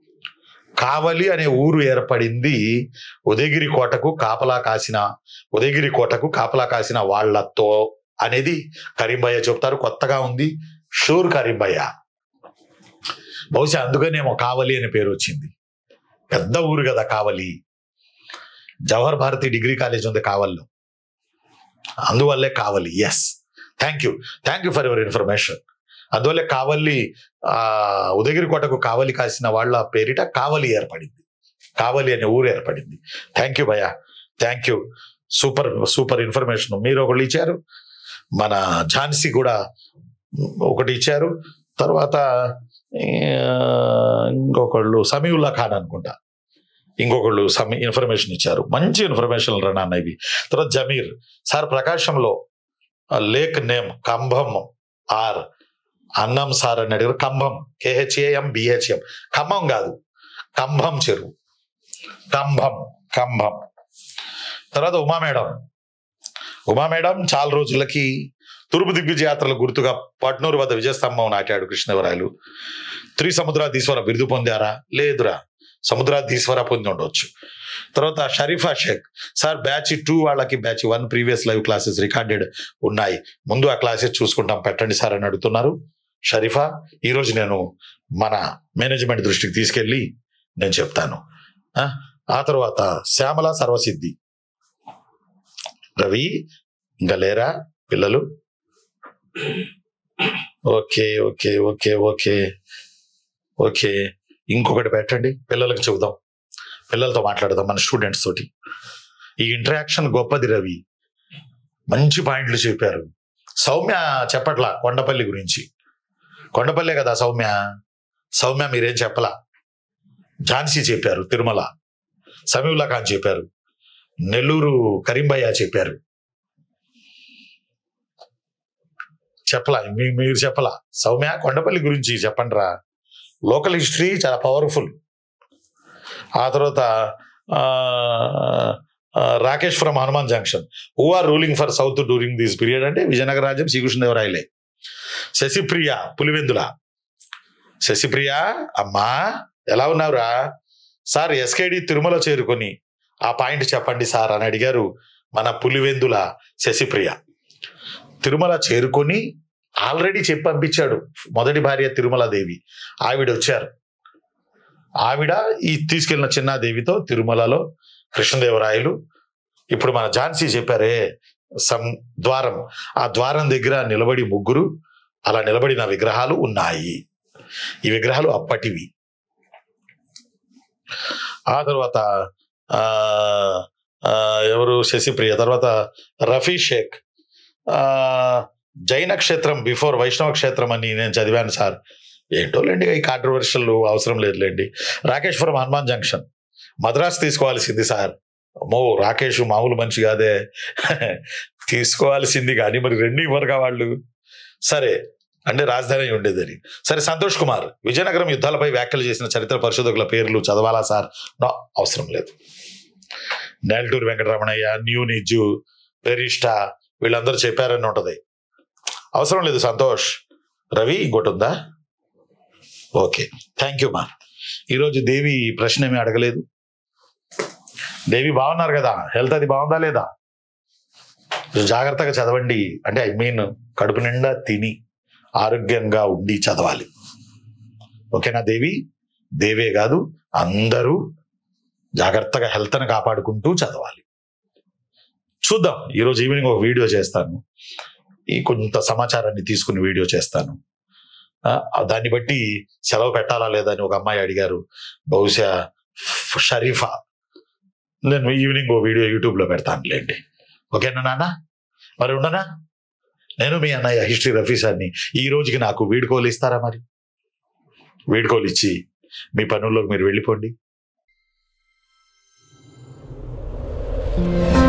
A: కావలి అనే ఊరు ఏర్పడింది ఉదయగిరి కోటకు కాపలా కాసిన ఉదయగిరి కోటకు కాపలా కాసిన వాళ్ళతో అనేది కరీంబయ్య చెప్తారు కొత్తగా ఉంది షూర్ కరీంబయ్య బహుశా అందుకనేమో కావలి అనే పేరు వచ్చింది పెద్ద ఊరు కదా కావలి జవహర్ భారతి డిగ్రీ కాలేజ్ ఉంది కావల్లో అందువల్లే Kavali yes thank you thank you for your information అందువల్లే కావలి ఆ ఉదయగిరి కోటకు కావలి కాసిన వాళ్ళ పేరిట కావలి ఏర్పడింది కావలి అనే ఊరు ఏర్పడింది థ్యాంక్ యూ భయ్యా thank you super super information మీరు ఒకళ్ళు ఇచ్చారు మన ఝాన్సీ కూడా ఒకటి ఇచ్చారు తర్వాత ఆ, ఇంకొకళ్ళు సమీవుల్లా ఖాన్ అనుకుంటా ఇంకొకళ్ళు సమ్ ఇన్ఫర్మేషన్ ఇచ్చారు మంచి ఇన్ఫర్మేషన్ రా నాన్న ఇవి తర్వాత జమీర్ సార్ ప్రకాశంలో ఆ, లేక్ నేమ్ కంభం ఆర్ అన్నం సార్ అని అడిగారు కంభం కేహెచ్ఏఎం బిహెచ్ఎం ఖమ్మం కాదు కంభం చెరువు కంభం కంభం తర్వాత ఉమా మేడం ఉమా మేడం చాలా రోజులకి తూర్పు దిగ్విజయాత్రల గుర్తుగా పట్నూరు వద్ద విజయస్తంభం నాటాడు కృష్ణదేవరాయలు త్రి సముద్రాధీశ్వర బిరుదు పొందారా లేదురా సముద్రాధీశ్వర పొంది ఉండవచ్చు తర్వాత Sharifa Sheikh sir batch two వాళ్ళకి batch one previous live classes recorded ఉన్నాయి ముందు ఆ క్లాసెస్ చూసుకుంటాం పెట్టండి సార్ అని అడుగుతున్నారు షరీఫా ఈరోజు నేను మన మేనేజ్మెంట్ దృష్టికి తీసుకెళ్ళి నేను చెప్తాను ఆ, ఆ తర్వాత శ్యామల సర్వసిద్ధి రవి ఇంకా లేరా పిల్లలు okay okay okay okay okay ఇంకొకటి పెట్టండి పిల్లలకు చెబుదాం పిల్లలతో మాట్లాడదాం మన స్టూడెంట్స్ తోటి ఈ ఇంటరాక్షన్ గొప్పది రవి మంచి పాయింట్లు చెప్పారు సౌమ్య చెప్పట్లా కొండపల్లి గురించి కొండపల్లె కదా సౌమ్య సౌమ్య మీరేం చెప్పలా ఝాన్సీ చెప్పారు తిరుమల సమీవుల్లా ఖాన్ చెప్పారు నెల్లూరు కరీంబయ్య చెప్పారు చెప్పలా మీ- మీరు చెప్పలా సౌమ్య కొండపల్లి గురించి చెప్పండి రా లోకల్ హిస్టరీ చాలా పవర్ఫుల్ ఆ తర్వాత ఆ, ఆ, Rakesh from Hanuman junction who are ruling for south during this period అంటే విజయనగర రాజ్యం శ్రీకృష్ణదేవరాయలే శశిప్రియ పులివెందుల శశిప్రియ అమ్మా ఎలా ఉన్నావురా సార్ ఎస్కేడి తిరుమల చేరుకొని ఆ పాయింట్ చెప్పండి సార్ అని అడిగారు మన పులివెందుల శశిప్రియ తిరుమల చేరుకొని ఆల్రెడీ చెప్పి పంపించాడు మొదటి భార్య తిరుమల దేవి ఆవిడ వచ్చారు ఆవిడ ఈ తీసుకెళ్లిన చిన్నాదేవితో తిరుమలలో కృష్ణదేవరాయలు ఇప్పుడు మన ఝాన్సీ చెప్పారే సం ద్వారం ఆ ద్వారం దగ్గర నిలబడి ముగ్గురు అలా నిలబడిన విగ్రహాలు ఉన్నాయి ఈ విగ్రహాలు అప్పటివి ఆ తర్వాత ఆ ఆ, ఎవరు శశిప్రియ తర్వాత రఫీ షేక్ ఆ, జైన క్షేత్రం బిఫోర్ వైష్ణవ క్షేత్రం అని నేను చదివాను సార్ ఏంటో లేండి ఈ కాంట్రవర్షియల్ అవసరం లేదులేండి రాకేశ్వరం హనుమాన్ జంక్షన్ మద్రాస్ తీసుకోవాల్సింది సార్ అమ్మో రాకేష్ మామూలు మనిషి కాదే తీసుకోవాల్సింది కానీ మరి రెండు ఇవ్వరుగా వాళ్ళు సరే అంటే రాజధాని అయి ఉండేదని సరే సంతోష్ కుమార్ విజయనగరం యుద్ధాలపై వ్యాఖ్యలు చేసిన చరిత్ర పరిశోధకుల పేర్లు చదవాలా సార్ నో అవసరం లేదు నెల్టూరు వెంకటరమణయ్య న్యూ నిజ్జు పెరిష్టా వీళ్ళందరూ చెప్పారని ఉంటది అవసరం లేదు సంతోష్ రవి ఇంకోటి ఉందా ఓకే థ్యాంక్ యూ మా ఈరోజు దేవి ప్రశ్న ఏమీ అడగలేదు దేవి బాగున్నారు కదా హెల్త్ అది బాగుందా లేదా కొంచెం జాగ్రత్తగా చదవండి అంటే ఐ మీన్ కడుపు నిండా తిని ఆరోగ్యంగా ఉండి చదవాలి ఓకేనా దేవి దేవే కాదు అందరూ జాగ్రత్తగా హెల్త్ని కాపాడుకుంటూ చదవాలి చూద్దాం ఈరోజు ఈవినింగ్ ఒక వీడియో చేస్తాను ఈ కొంత సమాచారాన్ని తీసుకుని వీడియో చేస్తాను ఆ, దాన్ని బట్టి సెలవు పెట్టాలా లేదా అని ఒక అమ్మాయి అడిగారు బహుశా షరీఫా నేను ఈవినింగ్ ఓ వీడియో యూట్యూబ్లో పెడతానులేండి ఓకేనా నాన్న మరి ఉండనా నేను మీ అన్నయ్య హిస్టరీ రఫీసాన్ని ఈ రోజుకి నాకు వీడుకోలు ఇస్తారా మరి వీడుకోలు ఇచ్చి మీ పనుల్లోకి మీరు వెళ్ళిపోండి